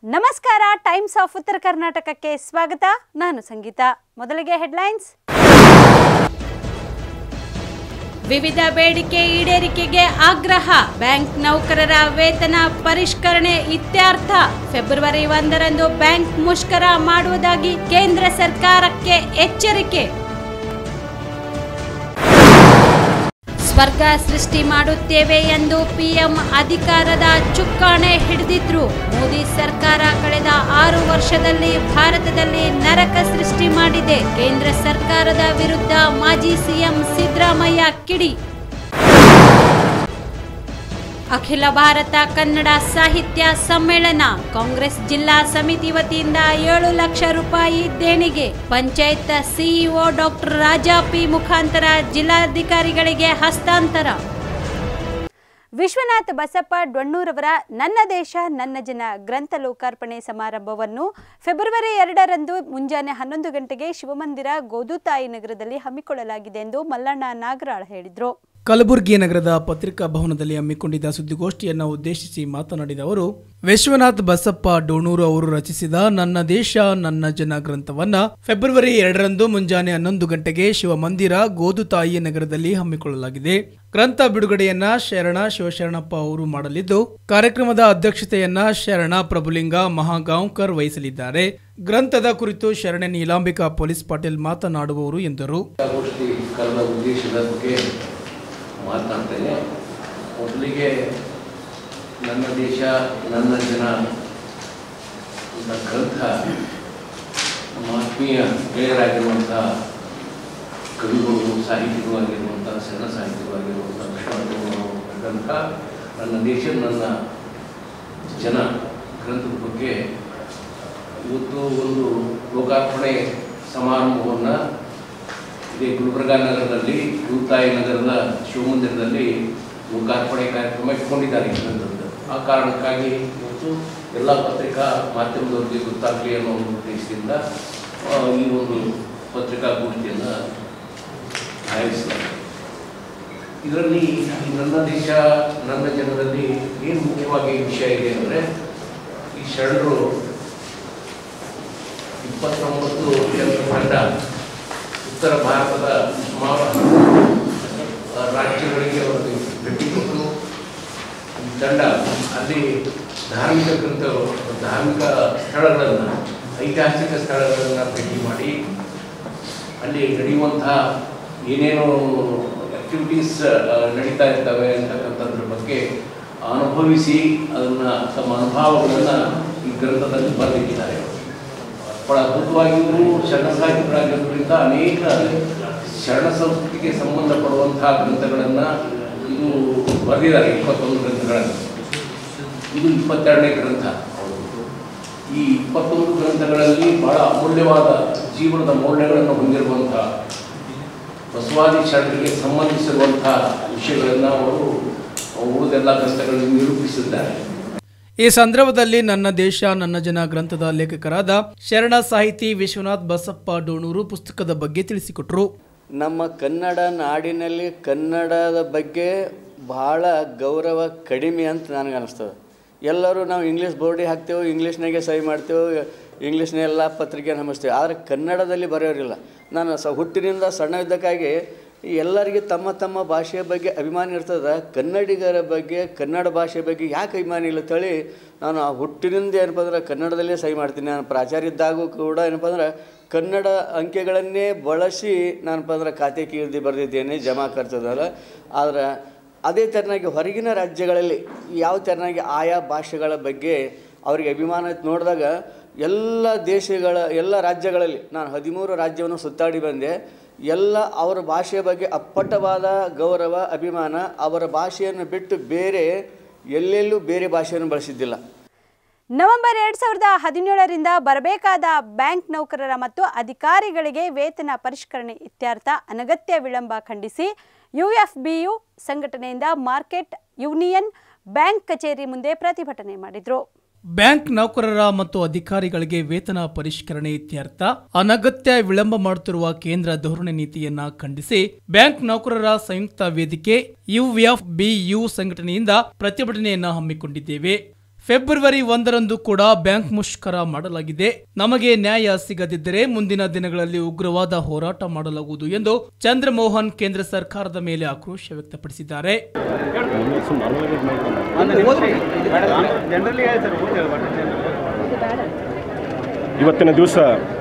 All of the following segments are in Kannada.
ನಮಸ್ಕಾರ ಟೈಮ್ಸ್ ಆಫ್ ಉತ್ತರ ಕರ್ನಾಟಕಕ್ಕೆ ಸ್ವಾಗತ ನಾನು ಸಂಗೀತ ಮೊದಲಿಗೆ ಹೆಡ್ಲೈನ್ಸ್ ವಿವಿಧ ಬೇಡಿಕೆ ಈಡೇರಿಕೆಗೆ ಆಗ್ರಹ ಬ್ಯಾಂಕ್ ನೌಕರರ ವೇತನ ಪರಿಷ್ಕರಣೆ ಇತ್ಯರ್ಥ ಫೆಬ್ರವರಿ ಒಂದರಂದು ಬ್ಯಾಂಕ್ ಮುಷ್ಕರ ಮಾಡುವುದಾಗಿ ಕೇಂದ್ರ ಸರ್ಕಾರಕ್ಕೆ ಎಚ್ಚರಿಕೆ ಸ್ವರ್ಗ ಸೃಷ್ಟಿ ಮಾಡುತ್ತೇವೆ ಎಂದು ಪಿಎಂ ಅಧಿಕಾರದ ಚುಕ್ಕಾಣಿ ಹಿಡಿದಿದ್ರು ಮೋದಿ ಸರ್ಕಾರ ಕಳೆದ ಆರು ವರ್ಷದಲ್ಲಿ ಭಾರತದಲ್ಲಿ ನರಕ ಸೃಷ್ಟಿ ಮಾಡಿದೆ ಕೇಂದ್ರ ಸರ್ಕಾರದ ವಿರುದ್ಧ ಮಾಜಿ ಸಿಎಂ ಸಿದ್ದರಾಮಯ್ಯ ಕಿಡಿ ಅಖಿಲ ಭಾರತ ಕನ್ನಡ ಸಾಹಿತ್ಯ ಸಮ್ಮೇಳನ ಕಾಂಗ್ರೆಸ್ ಜಿಲ್ಲಾ ಸಮಿತಿ ವತಿಯಿಂದ ಏಳು ಲಕ್ಷ ರೂಪಾಯಿ ದೇಣಿಗೆ panchayat CEO doctor Raja P ಮುಖಾಂತರ ಜಿಲ್ಲಾಧಿಕಾರಿಗಳಿಗೆ ಹಸ್ತಾಂತರ ವಿಶ್ವನಾಥ್ ಬಸಪ್ಪ ಡೊಣ್ಣೂರವರ ನನ್ನ ದೇಶ ನನ್ನ ಜನ ಗ್ರಂಥ ಲೋಕಾರ್ಪಣೆ ಸಮಾರಂಭವನ್ನು ಫೆಬ್ರವರಿ ಎರಡರಂದು ಮುಂಜಾನೆ ಹನ್ನೊಂದು ಗಂಟೆಗೆ ಶಿವಮಂದಿರ ಗೋದುತಾಯಿ ನಗರದಲ್ಲಿ ಹಮ್ಮಿಕೊಳ್ಳಲಾಗಿದೆ ಎಂದು ಮಲ್ಲಣ್ಣ ನಾಗರಾಳ್ ಹೇಳಿದರು ಕಲಬುರಗಿ ನಗರದ ಪತ್ರಿಕಾ ಭವನದಲ್ಲಿ ಹಮ್ಮಿಕೊಂಡಿದ್ದ ಸುದ್ದಿಗೋಷ್ಠಿಯನ್ನು ಉದ್ದೇಶಿಸಿ ಮಾತನಾಡಿದ ಅವರು ವಿಶ್ವನಾಥ್ ಬಸಪ್ಪ ಡೋಣೂರು ಅವರು ರಚಿಸಿದ ನನ್ನ ದೇಶ ನನ್ನ ಜನ ಗ್ರಂಥವನ್ನ ಫೆಬ್ರವರಿ ಎರಡರಂದು ಮುಂಜಾನೆ ಹನ್ನೊಂದು ಗಂಟೆಗೆ ಶಿವಮಂದಿರ ಗೋದುತಾಯಿ ನಗರದಲ್ಲಿ ಹಮ್ಮಿಕೊಳ್ಳಲಾಗಿದೆ ಗ್ರಂಥ ಬಿಡುಗಡೆಯನ್ನ ಶರಣ ಶಿವಶರಣಪ್ಪ ಅವರು ಮಾಡಲಿದ್ದು ಕಾರ್ಯಕ್ರಮದ ಅಧ್ಯಕ್ಷತೆಯನ್ನ ಶರಣ ಪ್ರಭುಲಿಂಗ ಮಹಾಗಾಂವ್ಕರ್ ವಹಿಸಲಿದ್ದಾರೆ ಗ್ರಂಥದ ಕುರಿತು ಶರಣ ನೀಲಾಂಬಿಕಾ ಪೊಲೀಸ್ ಪಾಟೀಲ್ ಮಾತನಾಡುವವರು ಎಂದರು ಗೋಷ್ಠಿ ಕರೆದ ಉದ್ದೇಶದ ಬಗ್ಗೆ ಮಾತನಾಡ್ತೇನೆ ಮೊದಲಿಗೆ ನನ್ನ ದೇಶ ನನ್ನ ಜನ ಅಂತ ಗ್ರಂಥ ನಮ್ಮ ಆತ್ಮೀಯ ಗೆಳೆಯರಾಗಿರುವಂಥ ಕವಿಗಳು ಸಾಹಿತಿಗಳು ಆಗಿರುವಂಥ ಸಣ್ಣ ಸಾಹಿತಿಗಳು ಆಗಿರುವಂಥ ವಿಶ್ವನಾಥ್ ಗ್ರಂಥ ನನ್ನ ದೇಶ ನನ್ನ ಜನ ಗ್ರಂಥದ ಬಗ್ಗೆ ಇವತ್ತು ಒಂದು ಲೋಕಾರ್ಪಣೆ ಸಮಾರಂಭವನ್ನು ಇದೇ ಗುಲ್ಬರ್ಗಾ ನಗರದಲ್ಲಿ ಗುರುತಾಯಿ ನಗರದ ಶಿವಮಂದಿರದಲ್ಲಿ ಲೋಕಾರ್ಪಣೆ ಕಾರ್ಯಕ್ರಮ ಇಟ್ಕೊಂಡಿದ್ದಾರೆ ಈ ಗ್ರಂಥದ್ದು ಆ ಕಾರಣಕ್ಕಾಗಿ ಇವತ್ತು ಎಲ್ಲ ಪತ್ರಿಕಾ ಮಾಧ್ಯಮದವರಿಗೆ ಗೊತ್ತಾಗಲಿ ಅನ್ನೋ ಒಂದು ಉದ್ದೇಶದಿಂದ ಆ, ಈ ಒಂದು ಪತ್ರಿಕಾಗೋಷ್ಠಿಯನ್ನು ಆಯೋಜಿಸಲಾಗಿದೆ ಇದರಲ್ಲಿ ಈ ನನ್ನ ದೇಶ ನನ್ನ ಜನರಲ್ಲಿ ಏನು ಮುಖ್ಯವಾಗಿ ವಿಷಯ ಇದೆ ಅಂದರೆ ಈ ಶರಣರು ಇಪ್ಪತ್ತೊಂಬತ್ತು ಜನರ ತಂಡ ಉತ್ತರ ಭಾರತದ ಸುಮಾರು ಹತ್ತು ರಾಜ್ಯಗಳಿಗೆ ಅವರು ಭೇಟಿ ಕೊಟ್ಟು ಈ ತಂಡ ಅಲ್ಲಿ ಧಾರ್ಮಿಕ ಗ್ರಂಥ ಧಾರ್ಮಿಕ ಸ್ಥಳಗಳನ್ನು ಐತಿಹಾಸಿಕ ಸ್ಥಳಗಳನ್ನು ಭೇಟಿ ಮಾಡಿ ಅಲ್ಲಿ ನಡೆಯುವಂತಹ ಏನೇನು ಆಕ್ಟಿವಿಟೀಸ್ ನಡೀತಾ ಇರ್ತವೆ ಅಂತಕ್ಕಂಥದ್ರ ಬಗ್ಗೆ ಅನುಭವಿಸಿ ಅದನ್ನು ತಮ್ಮ ಅನುಭವಗಳನ್ನು ಈ ಗ್ರಂಥದಲ್ಲಿ ಬರೆದಿಟ್ಟಿದ್ದಾರೆ ಬಹಳ ಅದ್ಭುತವಾಗಿ ಇವರು ಶರಣ ಸಾಹಿತ್ಯರಾಗಿರೋದ್ರಿಂದ ಅನೇಕ ಶರಣ ಸಂಸ್ಕೃತಿಗೆ ಸಂಬಂಧಪಡುವಂತಹ ಗ್ರಂಥಗಳನ್ನು ಇದು ಬರೆದಿದ್ದಾರೆ ಇಪ್ಪತ್ತೊಂದು ಗ್ರಂಥಗಳನ್ನು ಇದು ಇಪ್ಪತ್ತೆರಡನೇ ಗ್ರಂಥ ಈ ಇಪ್ಪತ್ತೊಂದು ಗ್ರಂಥಗಳಲ್ಲಿ ಬಹಳ ಅಮೂಲ್ಯವಾದ ಜೀವನದ ಮೌಲ್ಯಗಳನ್ನು ಹೊಂದಿರುವಂತಹ ಬಸವಾದಿ ಶರಣರಿಗೆ ಸಂಬಂಧಿಸಿರುವಂತಹ ವಿಷಯಗಳನ್ನು ಅವರು ಉಳಿದೆಲ್ಲ ಗ್ರಂಥಗಳಲ್ಲಿ ನಿರೂಪಿಸಿದ್ದಾರೆ ಈ ಸಂದರ್ಭದಲ್ಲಿ ನನ್ನ ದೇಶ ನನ್ನ ಜನ ಗ್ರಂಥದ ಲೇಖಕರಾದ ಶರಣ ಸಾಹಿತಿ ವಿಶ್ವನಾಥ್ ಬಸಪ್ಪ ಡೋಣೂರು ಪುಸ್ತಕದ ಬಗ್ಗೆ ತಿಳಿಸಿಕೊಟ್ರು ನಮ್ಮ ಕನ್ನಡ ನಾಡಿನಲ್ಲಿ ಕನ್ನಡದ ಬಗ್ಗೆ ಭಾಳ ಗೌರವ ಕಡಿಮೆ ಅಂತ ನನಗೆ ಅನಿಸ್ತದೆ ಎಲ್ಲರೂ ನಾವು ಇಂಗ್ಲೀಷ್ ಬೋರ್ಡಿಗೆ ಹಾಕ್ತೇವೆ ಇಂಗ್ಲೀಷ್ನಾಗೆ ಸಹಿ ಮಾಡ್ತೇವೆ ಇಂಗ್ಲೀಷ್ನ ಎಲ್ಲ ಪತ್ರಿಕೆ ನಮಿಸ್ತೇವೆ ಆದರೆ ಕನ್ನಡದಲ್ಲಿ ಬರೆಯೋರಿಲ್ಲ ನಾನು ಸ ಹುಟ್ಟಿನಿಂದ ಸಣ್ಣ ಇದ್ದಕ್ಕಾಗಿ ಎಲ್ಲರಿಗೆ ತಮ್ಮ ತಮ್ಮ ಭಾಷೆಯ ಬಗ್ಗೆ ಅಭಿಮಾನ ಇರ್ತದೆ ಕನ್ನಡಿಗರ ಬಗ್ಗೆ ಕನ್ನಡ ಭಾಷೆ ಬಗ್ಗೆ ಯಾಕೆ ಅಭಿಮಾನ ಇಲ್ಲ ತಳಿ ನಾನು ಆ ಹುಟ್ಟಿನಿಂದ ಏನಪ್ಪ ಅಂದ್ರೆ ಕನ್ನಡದಲ್ಲೇ ಸಹಿ ಮಾಡ್ತೀನಿ ನಾನು ಪ್ರಾಚಾರ್ಯ ಇದ್ದಾಗೂ ಕೂಡ ಏನಪ್ಪ ಅಂದ್ರೆ ಕನ್ನಡ ಅಂಕೆಗಳನ್ನೇ ಬಳಸಿ ನಾನಪ್ಪ ಅಂದ್ರೆ ಖಾತೆ ಕೀರ್ತಿ ಬರೆದಿದ್ದೇನೆ ಜಮಾ ಖರ್ಚದಲ್ಲ ಆದರೆ ಅದೇ ಥರನಾಗಿ ಹೊರಗಿನ ರಾಜ್ಯಗಳಲ್ಲಿ ಯಾವ ಥರನಾಗಿ ಆಯಾ ಭಾಷೆಗಳ ಬಗ್ಗೆ ಅವರಿಗೆ ಅಭಿಮಾನ ಐತ್ ನೋಡಿದಾಗ ಎಲ್ಲ ದೇಶಗಳ ಎಲ್ಲ ರಾಜ್ಯಗಳಲ್ಲಿ ನಾನು ಹದಿಮೂರು ರಾಜ್ಯವನ್ನು ಸುತ್ತಾಡಿ ಬಂದೆ ಎಲ್ಲ ಅವರ ಭಾಷೆಯ ಬಗ್ಗೆ ಅಪ್ಪಟ್ಟವಾದ ಗೌರವ ಅಭಿಮಾನ ಅವರ ಭಾಷೆಯನ್ನು ಬಿಟ್ಟು ಬೇರೆ ಎಲ್ಲೆಲ್ಲೂ ಬೇರೆ ಭಾಷೆಯನ್ನು ಬಳಸಿದ್ದಿಲ್ಲ ನವೆಂಬರ್ ಎರಡ್ ಸಾವಿರದ ಹದಿನೇಳರಿಂದ ಬರಬೇಕಾದ ಬ್ಯಾಂಕ್ ನೌಕರರ ಮತ್ತು ಅಧಿಕಾರಿಗಳಿಗೆ ವೇತನ ಪರಿಷ್ಕರಣೆ ಇತ್ಯರ್ಥ ಅನಗತ್ಯ ವಿಳಂಬ ಖಂಡಿಸಿ ಯುಎಫ್ಬಿಯು ಸಂಘಟನೆಯಿಂದ ಮಾರ್ಕೆಟ್ ಯೂನಿಯನ್ ಬ್ಯಾಂಕ್ ಕಚೇರಿ ಮುಂದೆ ಪ್ರತಿಭಟನೆ ಮಾಡಿದರು ಬ್ಯಾಂಕ್ ನೌಕರರ ಮತ್ತು ಅಧಿಕಾರಿಗಳಿಗೆ ವೇತನ ಪರಿಷ್ಕರಣೆ ಇತ್ಯರ್ಥ ಅನಗತ್ಯ ವಿಳಂಬ ಮಾಡುತ್ತಿರುವ ಕೇಂದ್ರ ಧೋರಣೆ ನೀತಿಯನ್ನ ಖಂಡಿಸಿ ಬ್ಯಾಂಕ್ ನೌಕರರ ಸಂಯುಕ್ತ ವೇದಿಕೆ ಯುಎಫ್ಬಿಯು ಸಂಘಟನೆಯಿಂದ ಪ್ರತಿಭಟನೆಯನ್ನ ಹಮ್ಮಿಕೊಂಡಿದ್ದೇವೆ ಫೆಬ್ರವರಿ ಒಂದರಂದು ಕೂಡ ಬ್ಯಾಂಕ್ ಮುಷ್ಕರ ಮಾಡಲಾಗಿದೆ ನಮಗೆ ನ್ಯಾಯ ಸಿಗದಿದ್ದರೆ ಮುಂದಿನ ದಿನಗಳಲ್ಲಿ ಉಗ್ರವಾದ ಹೋರಾಟ ಮಾಡಲಾಗುವುದು ಎಂದು ಚಂದ್ರಮೋಹನ್ ಕೇಂದ್ರ ಸರ್ಕಾರದ ಮೇಲೆ ಆಕ್ರೋಶ ವ್ಯಕ್ತಪಡಿಸಿದ್ದಾರೆ ಇವತ್ತಿನ ದಿವಸ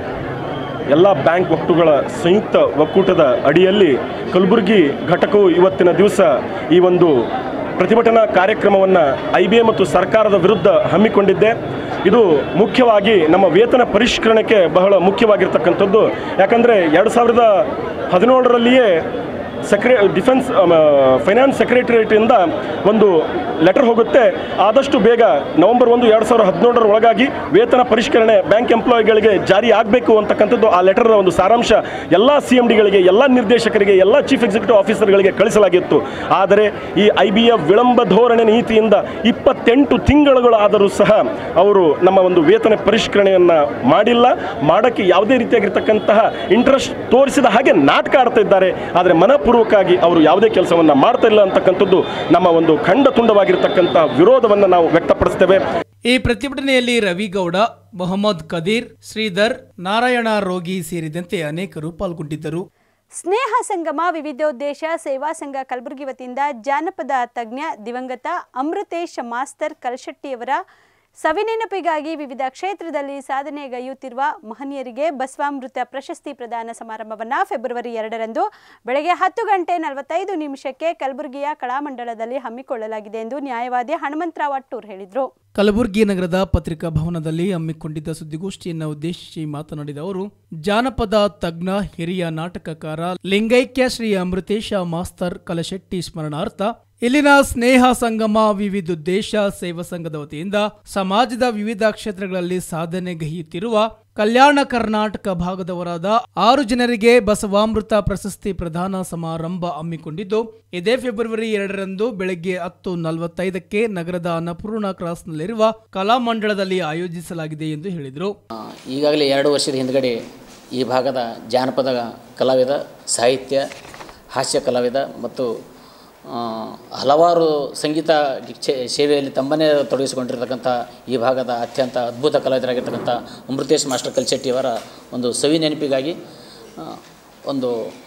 ಎಲ್ಲ ಬ್ಯಾಂಕ್ ಒಕ್ಕೂಟಗಳ ಸಂಯುಕ್ತ ಒಕ್ಕೂಟದ ಅಡಿಯಲ್ಲಿ ಕಲಬುರಗಿ ಘಟಕವು ಇವತ್ತಿನ ದಿವಸ ಈ ಒಂದು ಪ್ರತಿಭಟನಾ ಕಾರ್ಯಕ್ರಮವನ್ನು ಐ ಬಿ ಎ ಮತ್ತು ಸರ್ಕಾರದ ವಿರುದ್ಧ ಹಮ್ಮಿಕೊಂಡಿದ್ದೆ ಇದು ಮುಖ್ಯವಾಗಿ ನಮ್ಮ ವೇತನ ಪರಿಷ್ಕರಣೆಗೆ ಬಹಳ ಮುಖ್ಯವಾಗಿರ್ತಕ್ಕಂಥದ್ದು ಯಾಕಂದರೆ ಎರಡು ಸಾವಿರದ ಹದಿನೇಳರಲ್ಲಿಯೇ ಸೆಕ್ರೆ ಡಿಫೆನ್ಸ್ ಫೈನಾನ್ಸ್ ಸೆಕ್ರೆಟರಿಯೇಟಿಂದ ಒಂದು ಲೆಟರ್ ಹೋಗುತ್ತೆ ಆದಷ್ಟು ಬೇಗ ನವೆಂಬರ್ ಒಂದು ಎರಡು ಸಾವಿರದ ಹದಿನೇಳರ ಒಳಗಾಗಿ ವೇತನ ಪರಿಷ್ಕರಣೆ ಬ್ಯಾಂಕ್ ಎಂಪ್ಲಾಯಿಗಳಿಗೆ ಜಾರಿ ಆಗಬೇಕು ಅಂತಕ್ಕಂಥದ್ದು ಆ ಲೆಟರ್ನ ಒಂದು ಸಾರಾಂಶ ಎಲ್ಲ ಸಿ ಎಮ್ ಡಿಗಳಿಗೆ ಎಲ್ಲ ನಿರ್ದೇಶಕರಿಗೆ ಎಲ್ಲ ಚೀಫ್ ಎಕ್ಸಿಕ್ಯೂಟಿವ್ ಆಫೀಸರ್ಗಳಿಗೆ ಕಳಿಸಲಾಗಿತ್ತು ಆದರೆ ಈ ಐ ಬಿ ಎಫ್ ವಿಳಂಬ ಧೋರಣೆ ನೀತಿಯಿಂದ ಇಪ್ಪತ್ತೆಂಟು ತಿಂಗಳುಗಳಾದರೂ ಸಹ ಅವರು ನಮ್ಮ ಒಂದು ವೇತನ ಪರಿಷ್ಕರಣೆಯನ್ನು ಮಾಡಿಲ್ಲ ಮಾಡೋಕ್ಕೆ ಯಾವುದೇ ರೀತಿಯಾಗಿರ್ತಕ್ಕಂತಹ ಇಂಟ್ರೆಸ್ಟ್ ತೋರಿಸಿದ ಹಾಗೆ ನಾಟಕ ಆಡ್ತಾ ಇದ್ದಾರೆ ಆದರೆ ಮನಪೂರ್ವಕವಾಗಿ ಅವರು ಯಾವುದೇ ಕೆಲಸವನ್ನು ಮಾಡ್ತಾ ಇಲ್ಲ ಅಂತಕ್ಕಂಥದ್ದು ನಮ್ಮ ಒಂದು ಖಂಡ ತುಂಡವಾಗಿರ್ತಕ್ಕಂಥ ವಿರೋಧವನ್ನು ನಾವು ವ್ಯಕ್ತಪಡಿಸ್ತೇವೆ ಈ ಪ್ರತಿಭಟನೆಯಲ್ಲಿ ರವಿಗೌಡ ಮೊಹಮ್ಮದ್ ಕದೀರ್ ಶ್ರೀಧರ್ ನಾರಾಯಣ ರೋಗಿ ಸೇರಿದಂತೆ ಅನೇಕರು ಪಾಲ್ಗೊಂಡಿದ್ದರು ಸ್ನೇಹ ಸಂಗಮ ವಿವಿಧೋದ್ದೇಶ ಸೇವಾ ಸಂಘ ಕಲಬುರಗಿ ವತಿಯಿಂದ ಜಾನಪದ ತಜ್ಞ ದಿವಂಗತ ಅಮೃತೇಶ್ ಮಾಸ್ತರ್ ಕಲ್ಶೆಟ್ಟಿಯವರ ಸವಿನೆನಪಿಗಾಗಿ ವಿವಿಧ ಕ್ಷೇತ್ರದಲ್ಲಿ ಸಾಧನೆಗೈಯುತ್ತಿರುವ ಮಹನೀಯರಿಗೆ ಬಸವಾಮೃತ ಪ್ರಶಸ್ತಿ ಪ್ರದಾನ ಸಮಾರಂಭವನ್ನು ಫೆಬ್ರವರಿ ಎರಡರಂದು ಬೆಳಗ್ಗೆ ಹತ್ತು ಗಂಟೆ ನಲವತ್ತೈದು ನಿಮಿಷಕ್ಕೆ ಕಲಬುರಗಿಯ ಕಲಾಮಂಡಲದಲ್ಲಿ ಹಮ್ಮಿಕೊಳ್ಳಲಾಗಿದೆ ಎಂದು ನ್ಯಾಯವಾದಿ ಹನುಮಂತರಾವ್ ಅಟ್ಟೂರ್ ಹೇಳಿದರು ಕಲಬುರಗಿ ನಗರದ ಪತ್ರಿಕಾ ಭವನದಲ್ಲಿ ಹಮ್ಮಿಕೊಂಡಿದ್ದ ಸುದ್ದಿಗೋಷ್ಠಿಯನ್ನು ಉದ್ದೇಶಿಸಿ ಮಾತನಾಡಿದ ಅವರು ಜಾನಪದ ತಜ್ಞ ಹಿರಿಯ ನಾಟಕಕಾರ ಲಿಂಗೈಕ್ಯ ಶ್ರೀ ಅಮೃತೇಶ ಮಾಸ್ತರ್ ಕಲಶೆಟ್ಟಿ ಸ್ಮರಣಾರ್ಥ ಇಲ್ಲಿನ ಸ್ನೇಹ ಸಂಗಮ ವಿವಿಧೋದ್ದೇಶ ಸೇವಾ ಸಂಘದ ವತಿಯಿಂದ ಸಮಾಜದ ವಿವಿಧ ಕ್ಷೇತ್ರಗಳಲ್ಲಿ ಸಾಧನೆಗೈಯುತ್ತಿರುವ ಕಲ್ಯಾಣ ಕರ್ನಾಟಕ ಭಾಗದವರಾದ ಆರು ಜನರಿಗೆ ಬಸವಾಮೃತ ಪ್ರಶಸ್ತಿ ಪ್ರದಾನ ಸಮಾರಂಭ ಹಮ್ಮಿಕೊಂಡಿದ್ದು ಇದೇ ಫೆಬ್ರವರಿ ಎರಡರಂದು ಬೆಳಗ್ಗೆ ಹತ್ತು ನಲವತ್ತೈದಕ್ಕೆ ನಗರದ ಅನ್ನಪೂರ್ಣ ಕ್ರಾಸ್ನಲ್ಲಿರುವ ಕಲಾಮಂಡಲದಲ್ಲಿ ಆಯೋಜಿಸಲಾಗಿದೆ ಎಂದು ಹೇಳಿದರು ಆ, ಈಗಾಗಲೇ ಎರಡು ವರ್ಷದ ಹಿಂದ್ಗಡೆ ಈ ಭಾಗದ ಜಾನಪದ ಕಲಾವಿದ ಸಾಹಿತ್ಯ ಹಾಸ್ಯ ಕಲಾವಿದ ಮತ್ತು ಆ, ಹಲವಾರು ಸಂಗೀತ ಕ್ಷೇ- ಸೇವೆಯಲ್ಲಿ ತಮ್ಮನ್ನೇ ತೊಡಗಿಸಿಕೊಂಡಿರ್ತಕ್ಕಂಥ ಈ ಭಾಗದ ಅತ್ಯಂತ ಅದ್ಭುತ ಕಲಾವಿದರಾಗಿರ್ತಕ್ಕಂಥ ಅಮೃತೇಶ್ ಮಾಸ್ಟರ್ ಕಲ್ಶೆಟ್ಟಿಯವರ ಒಂದು ಸವಿ ನೆನಪಿಗಾಗಿ ಆ, ಒಂದು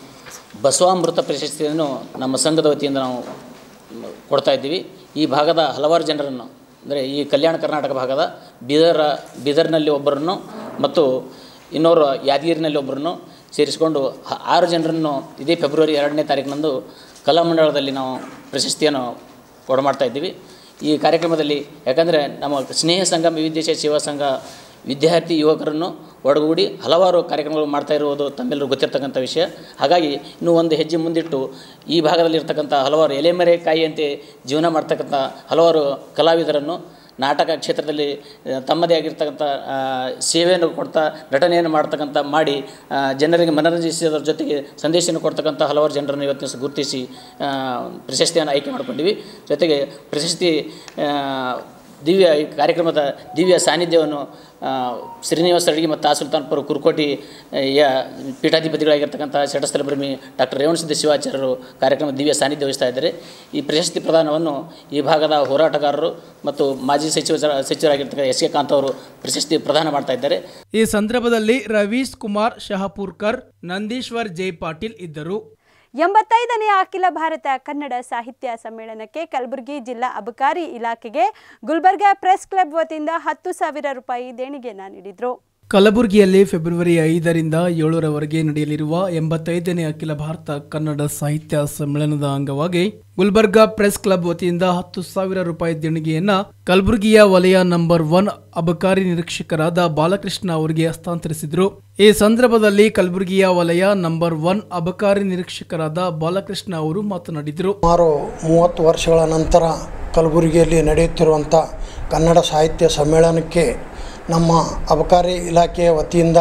ಬಸವಾಮೃತ ಪ್ರಶಸ್ತಿಯನ್ನು ನಮ್ಮ ಸಂಘದ ವತಿಯಿಂದ ನಾವು ಕೊಡ್ತಾ ಇದ್ದೀವಿ ಈ ಭಾಗದ ಹಲವಾರು ಜನರನ್ನು ಅಂದರೆ ಈ ಕಲ್ಯಾಣ ಕರ್ನಾಟಕ ಭಾಗದ ಬೀದರ ಬೀದರ್ನಲ್ಲಿ ಒಬ್ಬರನ್ನು ಮತ್ತು ಇನ್ನೋರು ಯಾದಗಿರಿನಲ್ಲಿ ಒಬ್ಬರನ್ನು ಸೇರಿಸಿಕೊಂಡು ಹ- ಆರು ಜನರನ್ನು ಇದೇ ಫೆಬ್ರವರಿ ಎರಡನೇ ತಾರೀಕಿನಂದು ಕಲಾಮಂಡಲದಲ್ಲಿ ನಾವು ಪ್ರಶಸ್ತಿಯನ್ನು ಕೊಡಮಾಡ್ತಾ ಇದ್ದೀವಿ ಈ ಕಾರ್ಯಕ್ರಮದಲ್ಲಿ ಯಾಕಂದರೆ ನಮ್ಮ ಸ್ನೇಹ ಸಂಘ ವಿವಿಧೇಶ ಸೇವಾ ಸಂಘ ವಿದ್ಯಾರ್ಥಿ ಯುವಕರನ್ನು ಒಡಗೂಡಿ ಹಲವಾರು ಕಾರ್ಯಕ್ರಮಗಳು ಮಾಡ್ತಾ ಇರುವುದು ತಮ್ಮೆಲ್ಲರೂ ಗೊತ್ತಿರ್ತಕ್ಕಂಥ ವಿಷಯ ಹಾಗಾಗಿ ಇನ್ನೂ ಒಂದು ಹೆಜ್ಜೆ ಮುಂದಿಟ್ಟು ಈ ಭಾಗದಲ್ಲಿ ಇರ್ತಕ್ಕಂಥ ಹಲವಾರು ಎಲೆಮರೆ ಕಾಯಿಯಂತೆ ಜೀವನ ಮಾಡ್ತಕ್ಕಂಥ ಹಲವಾರು ಕಲಾವಿದರನ್ನು ನಾಟಕ ಕ್ಷೇತ್ರದಲ್ಲಿ ಆ, ತಮ್ಮದೇ ಆಗಿರ್ತಕ್ಕಂಥ ಆ, ಸೇವೆಯನ್ನು ಕೊಡ್ತಾ ನಟನೆಯನ್ನು ಮಾಡ್ತಕ್ಕಂಥ ಮಾಡಿ ಆ, ಜನರಿಗೆ ಮನರಂಜಿಸೋದ್ರ ಜೊತೆಗೆ ಸಂದೇಶವನ್ನು ಕೊಡ್ತಕ್ಕಂಥ ಹಲವಾರು ಜನರನ್ನು ಇವತ್ತಿನ ದಿವಸ ಗುರುತಿಸಿ ಆ, ಪ್ರಶಸ್ತಿಯನ್ನು ಆಯ್ಕೆ ಮಾಡಿಕೊಂಡಿವಿ ಜೊತೆಗೆ ಪ್ರಶಸ್ತಿ ಆ, ದಿವ್ಯ ಈ ಕಾರ್ಯಕ್ರಮದ ದಿವ್ಯ ಸಾನ್ನಿಧ್ಯವನ್ನು ಆ, ಶ್ರೀನಿವಾಸ ಅಡಿಗೆ ಮತ್ತು ಆ ಸುಲ್ತಾನ್ಪುರ ಕುರ್ಕೋಟಿ ಆ, ಯ ಪೀಠಾಧಿಪತಿಗಳಾಗಿರ್ತಕ್ಕಂಥ ಶಟಸ್ಥಲ ಬ್ರಹ್ಮಿ ಡಾಕ್ಟರ್ ರೇವಣಸಿದ್ಧ ಶಿವಾಚಾರ್ಯರು ಕಾರ್ಯಕ್ರಮ ದಿವ್ಯ ಸಾನ್ನಿಧ್ಯ ವಹಿಸ್ತಾ ಇದ್ದಾರೆ ಈ ಪ್ರಶಸ್ತಿ ಪ್ರದಾನವನ್ನು ಈ ಭಾಗದ ಹೋರಾಟಗಾರರು ಮತ್ತು ಮಾಜಿ ಸಚಿವ ಸಚಿವರಾಗಿರ್ತಕ್ಕಂಥ ಎಸ್ ಕೆ ಕಾಂತ್ ಅವರು ಪ್ರಶಸ್ತಿ ಪ್ರದಾನ ಮಾಡ್ತಾ ಇದ್ದಾರೆ ಈ ಸಂದರ್ಭದಲ್ಲಿ ರವೀಶ್ ಕುಮಾರ್ ಶಹಪುರ್ಕರ್ ನಂದೀಶ್ವರ್ ಜೈ ಪಾಟೀಲ್ ಇದ್ದರು ಎಂಬತ್ತೈದನೇ ಅಖಿಲ ಭಾರತ ಕನ್ನಡ ಸಾಹಿತ್ಯ ಸಮ್ಮೇಳನಕ್ಕೆ ಕಲಬುರಗಿ ಜಿಲ್ಲಾ ಅಬಕಾರಿ ಇಲಾಖೆಗೆ ಗುಲ್ಬರ್ಗಾ ಪ್ರೆಸ್ ಕ್ಲಬ್ ವತಿಯಿಂದ ಹತ್ತು ಸಾವಿರ ರೂಪಾಯಿ ದೇಣಿಗೆಯನ್ನು ನೀಡಿದರು ಕಲಬುರಗಿಯಲ್ಲಿ ಫೆಬ್ರವರಿ ಐದರಿಂದ ಏಳರವರೆಗೆ ನಡೆಯಲಿರುವ ಎಂಬತ್ತೈದನೇ ಅಖಿಲ ಭಾರತ ಕನ್ನಡ ಸಾಹಿತ್ಯ ಸಮ್ಮೇಳನದ ಅಂಗವಾಗಿ ಗುಲ್ಬರ್ಗಾ ಪ್ರೆಸ್ ಕ್ಲಬ್ ವತಿಯಿಂದ ಹತ್ತು ಸಾವಿರ ರೂಪಾಯಿ ದೇಣಿಗೆಯನ್ನ ಕಲಬುರಗಿಯ ವಲಯ ನಂಬರ್ ಒನ್ ಅಬಕಾರಿ ನಿರೀಕ್ಷಕರಾದ ಬಾಲಕೃಷ್ಣ ಅವರಿಗೆ ಹಸ್ತಾಂತರಿಸಿದರು ಈ ಸಂದರ್ಭದಲ್ಲಿ ಕಲಬುರಗಿಯ ವಲಯ ನಂಬರ್ ಒನ್ ಅಬಕಾರಿ ನಿರೀಕ್ಷಕರಾದ ಬಾಲಕೃಷ್ಣ ಅವರು ಮಾತನಾಡಿದರು ಸುಮಾರು ಮೂವತ್ತು ವರ್ಷಗಳ ನಂತರ ಕಲಬುರಗಿಯಲ್ಲಿ ನಡೆಯುತ್ತಿರುವಂಥ ಕನ್ನಡ ಸಾಹಿತ್ಯ ಸಮ್ಮೇಳನಕ್ಕೆ ನಮ್ಮ ಅಬಕಾರಿ ಇಲಾಖೆಯ ವತಿಯಿಂದ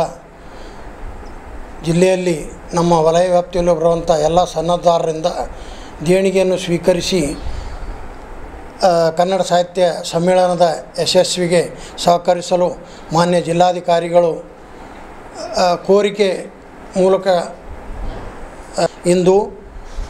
ಜಿಲ್ಲೆಯಲ್ಲಿ ನಮ್ಮ ವಲಯ ವ್ಯಾಪ್ತಿಯಲ್ಲಿ ಬರುವಂಥ ಎಲ್ಲ ಸನ್ನದ್ಧರಿಂದ ದೇಣಿಗೆಯನ್ನು ಸ್ವೀಕರಿಸಿ ಆ, ಕನ್ನಡ ಸಾಹಿತ್ಯ ಸಮ್ಮೇಳನದ ಯಶಸ್ವಿಗೆ ಸಹಕರಿಸಲು ಮಾನ್ಯ ಜಿಲ್ಲಾಧಿಕಾರಿಗಳು ಆ, ಕೋರಿಕೆ ಮೂಲಕ ಆ, ಇಂದು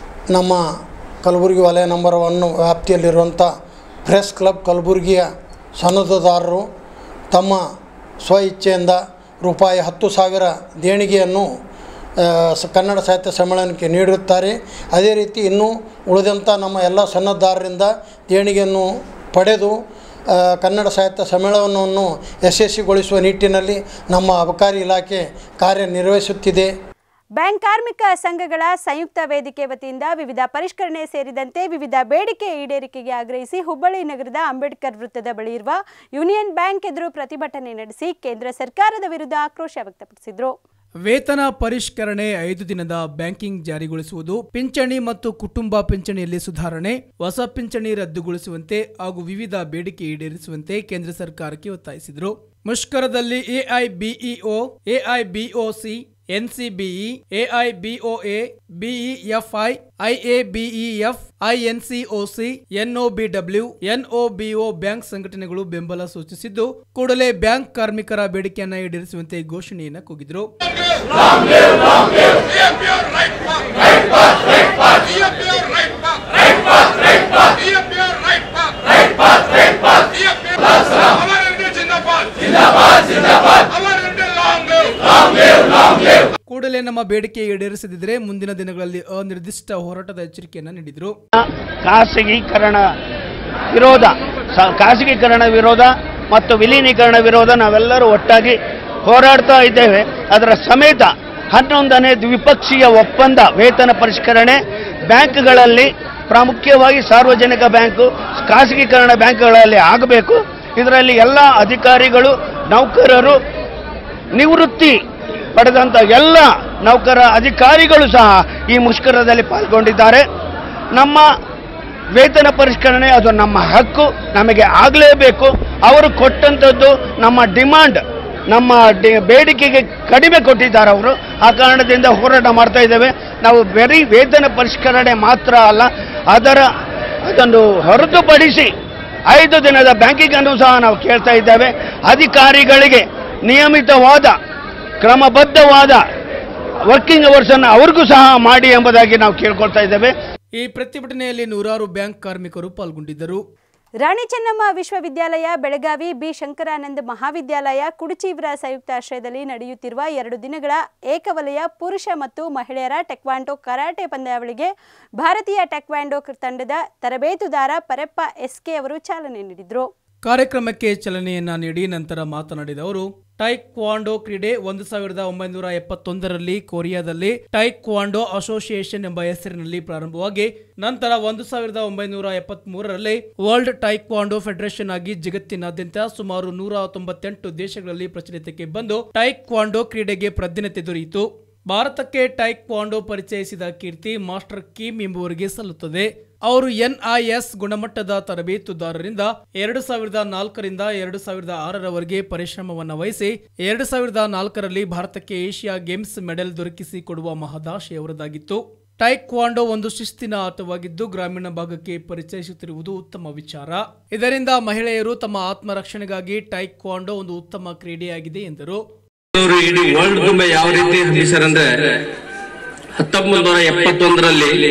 ನಮ್ಮ ಕಲಬುರಗಿ ವಲಯ ನಂಬರ್ ಒನ್ ವ್ಯಾಪ್ತಿಯಲ್ಲಿರುವಂಥ ಪ್ರೆಸ್ ಕ್ಲಬ್ ಕಲಬುರಗಿಯ ಸನ್ನದ್ಧದಾರರು ತಮ್ಮ ಸ್ವ ಇಚ್ಛೆಯಿಂದ ರೂಪಾಯಿ ಹತ್ತು ಸಾವಿರ ದೇಣಿಗೆಯನ್ನು ಆ, ಸ- ಕನ್ನಡ ಸಾಹಿತ್ಯ ಸಮ್ಮೇಳನಕ್ಕೆ ನೀಡಿರುತ್ತಾರೆ ಅದೇ ರೀತಿ ಇನ್ನೂ ಉಳಿದಂಥ ನಮ್ಮ ಎಲ್ಲ ಸನ್ನದ್ಧದಾರರಿಂದ ದೇಣಿಗೆಯನ್ನು ಪಡೆದು ಆ, ಕನ್ನಡ ಸಾಹಿತ್ಯ ಸಮ್ಮೇಳನವನ್ನು ಯಶಸ್ವಿಗೊಳಿಸುವ ನಿಟ್ಟಿನಲ್ಲಿ ನಮ್ಮ ಅಬಕಾರಿ ಇಲಾಖೆ ಕಾರ್ಯನಿರ್ವಹಿಸುತ್ತಿದೆ ಬ್ಯಾಂಕ್ ಕಾರ್ಮಿಕ ಸಂಘಗಳ ಸಂಯುಕ್ತ ವೇದಿಕೆ ವತಿಯಿಂದ ವಿವಿಧ ಪರಿಷ್ಕರಣೆ ಸೇರಿದಂತೆ ವಿವಿಧ ಬೇಡಿಕೆ ಈಡೇರಿಕೆಗೆ ಆಗ್ರಹಿಸಿ ಹುಬ್ಬಳ್ಳಿ ನಗರದ ಅಂಬೇಡ್ಕರ್ ವೃತ್ತದ ಬಳಿ ಇರುವ ಯೂನಿಯನ್ ಬ್ಯಾಂಕ್ ಎದುರು ಪ್ರತಿಭಟನೆ ನಡೆಸಿ ಕೇಂದ್ರ ಸರ್ಕಾರದ ವಿರುದ್ಧ ಆಕ್ರೋಶ ವ್ಯಕ್ತಪಡಿಸಿದರು ವೇತನ ಪರಿಷ್ಕರಣೆ ಐದು ದಿನದ ಬ್ಯಾಂಕಿಂಗ್ ಜಾರಿಗೊಳಿಸುವುದು ಪಿಂಚಣಿ ಮತ್ತು ಕುಟುಂಬ ಪಿಂಚಣಿಯಲ್ಲಿ ಸುಧಾರಣೆ ಹೊಸ ಪಿಂಚಣಿ ರದ್ದುಗೊಳಿಸುವಂತೆ ಹಾಗೂ ವಿವಿಧ ಬೇಡಿಕೆ ಈಡೇರಿಸುವಂತೆ ಕೇಂದ್ರ ಸರ್ಕಾರಕ್ಕೆ ಒತ್ತಾಯಿಸಿದರು ಮುಷ್ಕರದಲ್ಲಿ ಎಐಬಿಇಒ ಎಐಬಿಒಸಿ ಎನ್ಸಿಬಿಇ ಎಐಬಿಒಎ ಬಿಇಎಫ್ಐ ಐಎಬಿಇಎಫ್ ಐಎನ್ಸಿಒಸಿ ಎನ್ಒಬಿಡಬ್ಲ್ಯೂ ಎನ್ಒಬಿಒ ಬ್ಯಾಂಕ್ ಸಂಘಟನೆಗಳು ಬೆಂಬಲ ಸೂಚಿಸಿದ್ದು ಕೂಡಲೇ ಬ್ಯಾಂಕ್ ಕಾರ್ಮಿಕರ ಬೇಡಿಕೆಯನ್ನ ಈಡೇರಿಸುವಂತೆ ಘೋಷಣೆಯನ್ನ ಕೂಗಿದರು ಕೂಡಲೇ ನಮ್ಮ ಬೇಡಿಕೆ ಈಡೇರಿಸದಿದ್ದರೆ ಮುಂದಿನ ದಿನಗಳಲ್ಲಿ ಅನಿರ್ದಿಷ್ಟ ಹೋರಾಟದ ಎಚ್ಚರಿಕೆಯನ್ನ ನೀಡಿದರು ಖಾಸಗೀಕರಣ ವಿರೋಧ ಸ- ಖಾಸಗೀಕರಣ ವಿರೋಧ ಮತ್ತು ವಿಲೀನೀಕರಣ ವಿರೋಧ ನಾವೆಲ್ಲರೂ ಒಟ್ಟಾಗಿ ಹೋರಾಡ್ತಾ ಇದ್ದೇವೆ ಅದರ ಸಮೇತ ಹನ್ನೊಂದನೇ ದ್ವಿಪಕ್ಷೀಯ ಒಪ್ಪಂದ ವೇತನ ಪರಿಷ್ಕರಣೆ ಬ್ಯಾಂಕ್ಗಳಲ್ಲಿ ಪ್ರಾಮುಖ್ಯವಾಗಿ ಸಾರ್ವಜನಿಕ ಬ್ಯಾಂಕು ಖಾಸಗೀಕರಣ ಬ್ಯಾಂಕ್ಗಳಲ್ಲಿ ಆಗಬೇಕು ಇದರಲ್ಲಿ ಎಲ್ಲ ಅಧಿಕಾರಿಗಳು ನೌಕರರು ನಿವೃತ್ತಿ ಪಡೆದಂಥ ಎಲ್ಲ ನೌಕರ ಅಧಿಕಾರಿಗಳು ಸಹ ಈ ಮುಷ್ಕರದಲ್ಲಿ ಪಾಲ್ಗೊಂಡಿದ್ದಾರೆ ನಮ್ಮ ವೇತನ ಪರಿಷ್ಕರಣೆ ಅದು ನಮ್ಮ ಹಕ್ಕು ನಮಗೆ ಆಗಲೇಬೇಕು ಅವರು ಕೊಟ್ಟಂಥದ್ದು ನಮ್ಮ ಡಿಮಾಂಡ್ ನಮ್ಮ ಡಿ- ಬೇಡಿಕೆಗೆ ಕಡಿಮೆ ಕೊಟ್ಟಿದ್ದಾರೆ ಅವರು ಆ ಕಾರಣದಿಂದ ಹೋರಾಟ ಮಾಡ್ತಾ ಇದ್ದೇವೆ ನಾವು ಬರೀ ವೇತನ ಪರಿಷ್ಕರಣೆ ಮಾತ್ರ ಅಲ್ಲ ಅದರ ಅದನ್ನು ಹೊರತುಪಡಿಸಿ ಐದು ದಿನದ ಬ್ಯಾಂಕಿಂಗ್ ಅನ್ನು ಸಹ ನಾವು ಕೇಳ್ತಾ ಇದ್ದೇವೆ ಅಧಿಕಾರಿಗಳಿಗೆ ನಿಯಮಿತವಾದ ಕ್ರಮಬದ್ಧವಾದ ವರ್ಕಿಂಗ್ ಅವರ್ಸ್ ಅನ್ನು ಅವ್ರಿಗೂ ಸಹ ಮಾಡಿ ಎಂಬುದಾಗಿ ನಾವು ಕೇಳ್ಕೊಳ್ತಾ ಇದ್ದೇವೆ ಈ ಪ್ರತಿಭಟನೆಯಲ್ಲಿ ನೂರಾರು ಬ್ಯಾಂಕ್ ಕಾರ್ಮಿಕರು ಪಾಲ್ಗೊಂಡಿದ್ದರು ರಾಣಿ ಚೆನ್ನಮ್ಮ ವಿಶ್ವವಿದ್ಯಾಲಯ ಬೆಳಗಾವಿ ಬಿ ಶಂಕರಾನಂದ ಮಹಾವಿದ್ಯಾಲಯ ಕುಡುಚಿ ಇವರ ಸಂಯುಕ್ತ ಆಶ್ರಯದಲ್ಲಿ ನಡೆಯುತ್ತಿರುವ ಎರಡು ದಿನಗಳ ಏಕವಲಯ ಪುರುಷ ಮತ್ತು ಮಹಿಳೆಯರ ಟೆಕ್ವಾಂಡೋ ಕರಾಟೆ ಪಂದ್ಯಾವಳಿಗೆ ಭಾರತೀಯ ಟೆಕ್ವಾಂಡೋ ತಂಡದ ತರಬೇತುದಾರ ಪರೆಪ್ಪ ಎಸ್ಕೆ ಅವರು ಚಾಲನೆ ನೀಡಿದರು ಕಾರ್ಯಕ್ರಮಕ್ಕೆ ಚಾಲನೆಯನ್ನ ನೀಡಿ ನಂತರ ಮಾತನಾಡಿದ ಅವರು ಟೈಕ್ವಾಂಡೋ ಕ್ರೀಡೆ ಒಂದು ಸಾವಿರದ ಒಂಬೈನೂರ ಎಪ್ಪತ್ತೊಂದರಲ್ಲಿ ಕೊರಿಯಾದಲ್ಲಿ ಟೈಕ್ವಾಂಡೋ ಅಸೋಸಿಯೇಷನ್ ಎಂಬ ಹೆಸರಿನಲ್ಲಿ ಪ್ರಾರಂಭವಾಗಿ ನಂತರ ಒಂದು ಸಾವಿರದ ಒಂಬೈನೂರ ಎಪ್ಪತ್ತ್ ಮೂರರಲ್ಲಿ ವರ್ಲ್ಡ್ ಟೈಕ್ವಾಂಡೋ ಫೆಡರೇಷನ್ ಆಗಿ ಜಗತ್ತಿನಾದ್ಯಂತ ಸುಮಾರು ನೂರ ತೊಂಬತ್ತೆಂಟು ದೇಶಗಳಲ್ಲಿ ಪ್ರಚಲಿತಕ್ಕೆ ಬಂದು ಟೈಕ್ವಾಂಡೋ ಕ್ರೀಡೆಗೆ ಪ್ರಾಧಾನ್ಯತೆ ದೊರೆಯಿತು ಭಾರತಕ್ಕೆ ಟೈಕ್ವಾಂಡೋ ಪರಿಚಯಿಸಿದ ಕೀರ್ತಿ ಮಾಸ್ಟರ್ ಕಿಮ್ ಎಂಬುವರಿಗೆ ಸಲ್ಲುತ್ತದೆ ಅವರು ಎನ್ಐಎಸ್ ಗುಣಮಟ್ಟದ ತರಬೇತುದಾರರಿಂದ ಎರಡು ಸಾವಿರದ ನಾಲ್ಕರಿಂದ ಎರಡು ಸಾವಿರದ ಆರರವರೆಗೆ ಪರಿಶ್ರಮವನ್ನ ವಹಿಸಿ ಎರಡು ಸಾವಿರದ ನಾಲ್ಕರಲ್ಲಿ ಭಾರತಕ್ಕೆ ಏಷ್ಯಾ ಗೇಮ್ಸ್ ಮೆಡಲ್ ದೊರಕಿಸಿ ಕೊಡುವ ಮಹದಾಶೆಯವರದಾಗಿತ್ತು ಟೈಕ್ವಾಂಡೋ ಒಂದು ಶಿಸ್ತಿನ ಆಟವಾಗಿದ್ದು ಗ್ರಾಮೀಣ ಭಾಗಕ್ಕೆ ಪರಿಚಯಿಸುತ್ತಿರುವುದು ಉತ್ತಮ ವಿಚಾರ ಇದರಿಂದ ಮಹಿಳೆಯರು ತಮ್ಮ ಆತ್ಮರಕ್ಷಣೆಗಾಗಿ ಟೈಕ್ವಾಂಡೋ ಒಂದು ಉತ್ತಮ ಕ್ರೀಡೆಯಾಗಿದೆ ಎಂದರು ಅವರು ಇಡೀ ವರ್ಲ್ಡ್ ತುಂಬ ಯಾವ ರೀತಿ ಹಬ್ಬಿಸಾರಂದ್ರೆ ಹತ್ತೊಂಬತ್ತು ನೂರ ಎಪ್ಪತ್ತೊಂದರಲ್ಲಿ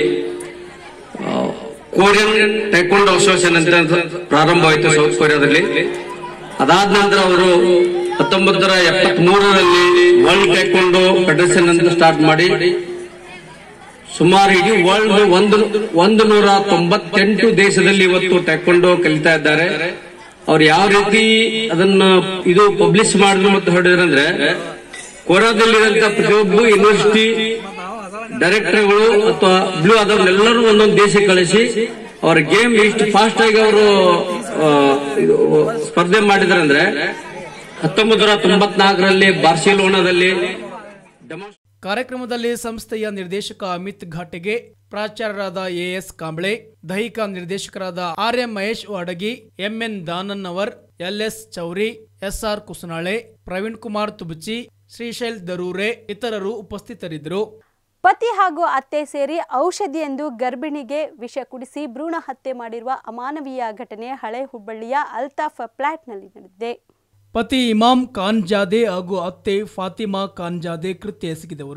ಆ, ಕೊರಿಯನ್ ಟೈಕೊಂಡೋ ಅಸೋಸಿಯೇಷನ್ ಅಂತ ಪ್ರಾರಂಭವಾಯಿತು ಸೌತ್ ಕೊರಿಯಾದಲ್ಲಿ ಅದಾದ ನಂತರ ಅವರು ಹತ್ತೊಂಬತ್ತು ನೂರ ಎಪ್ಪತ್ತ್ ಮೂರರಲ್ಲಿ ವರ್ಲ್ಡ್ ಟೈಕೊಂಡೋ ಫೆಡರೇಷನ್ ಅಂತ ಸ್ಟಾರ್ಟ್ ಮಾಡಿ ಸುಮಾರು ಇಡೀ ವರ್ಲ್ಡ್ ಒಂದು ಒಂದು ನೂರ ತೊಂಬತ್ತೆಂಟು ದೇಶದಲ್ಲಿ ಇವತ್ತು ಟೈಕೊಂಡೋ ಕಲಿತಾ ಇದ್ದಾರೆ ಅವ್ರು ಯಾವ ರೀತಿ ಅದನ್ನ ಇದು ಪಬ್ಲಿಷ್ ಮಾಡಿದ್ರು ಮತ್ತು ಹೊರಡಿದ್ರಂದ್ರೆ ಕೊರಿಯಾದಲ್ಲಿರುವಂತ ಪ್ರತಿಯೊಬ್ಬ ಯೂನಿವರ್ಸಿಟಿ ಡೈರೆಕ್ಟರ್ಗಳು ಅಥವಾ ಬ್ಲೂ ಆದವ್ರನ್ನೆಲ್ಲರೂ ಒಂದೊಂದು ದೇಶಕ್ಕೆ ಕಳಿಸಿ ಅವರ ಗೇಮ್ ಇಷ್ಟು ಫಾಸ್ಟ್ ಆಗಿ ಅವರು ಸ್ಪರ್ಧೆ ಮಾಡಿದ್ರೆ ಅಂದ್ರೆ ಹತ್ತೊಂಬತ್ತು ನೂರ ತೊಂಬತ್ನಾಲ್ಕರಲ್ಲಿ ಬಾರ್ಸಿಲೋನಾದಲ್ಲಿ ಡೆಮಾನ್ಸ್ ಕಾರ್ಯಕ್ರಮದಲ್ಲಿ ಸಂಸ್ಥೆಯ ನಿರ್ದೇಶಕ ಅಮಿತ್ ಘಾಟೆಗೆ ಪ್ರಾಚಾರ್ಯರಾದ ಎಎಸ್ ಕಾಂಬ್ಳೆ ದೈಹಿಕ ನಿರ್ದೇಶಕರಾದ R M Mahesh Wadagi MN Danannavar LS Chouri SR Kusanale Praveen Kumar Tubachi Shrishail Darure ಇತರರು ಉಪಸ್ಥಿತರಿದ್ದರು ಪತಿ ಹಾಗೂ ಅತ್ತೆ ಸೇರಿ ಔಷಧಿ ಎಂದು ಗರ್ಭಿಣಿಗೆ ವಿಷ ಕುಡಿಸಿ ಭ್ರೂಣ ಹತ್ಯೆ ಮಾಡಿರುವ ಅಮಾನವೀಯ ಘಟನೆ ಹಳೆ ಹುಬ್ಬಳ್ಳಿಯ ಅಲ್ತಾಫ್ ಫ್ಲಾಟ್ನಲ್ಲಿ ನಡೆದಿದೆ ಪತಿ ಇಮಾಮ್ ಖಾನ್ಜಾದೆ ಹಾಗೂ ಅತ್ತೆ ಫಾತಿಮಾ ಖಾನ್ಜಾದೆ ಕೃತ್ಯ ಎಸಗಿದವರು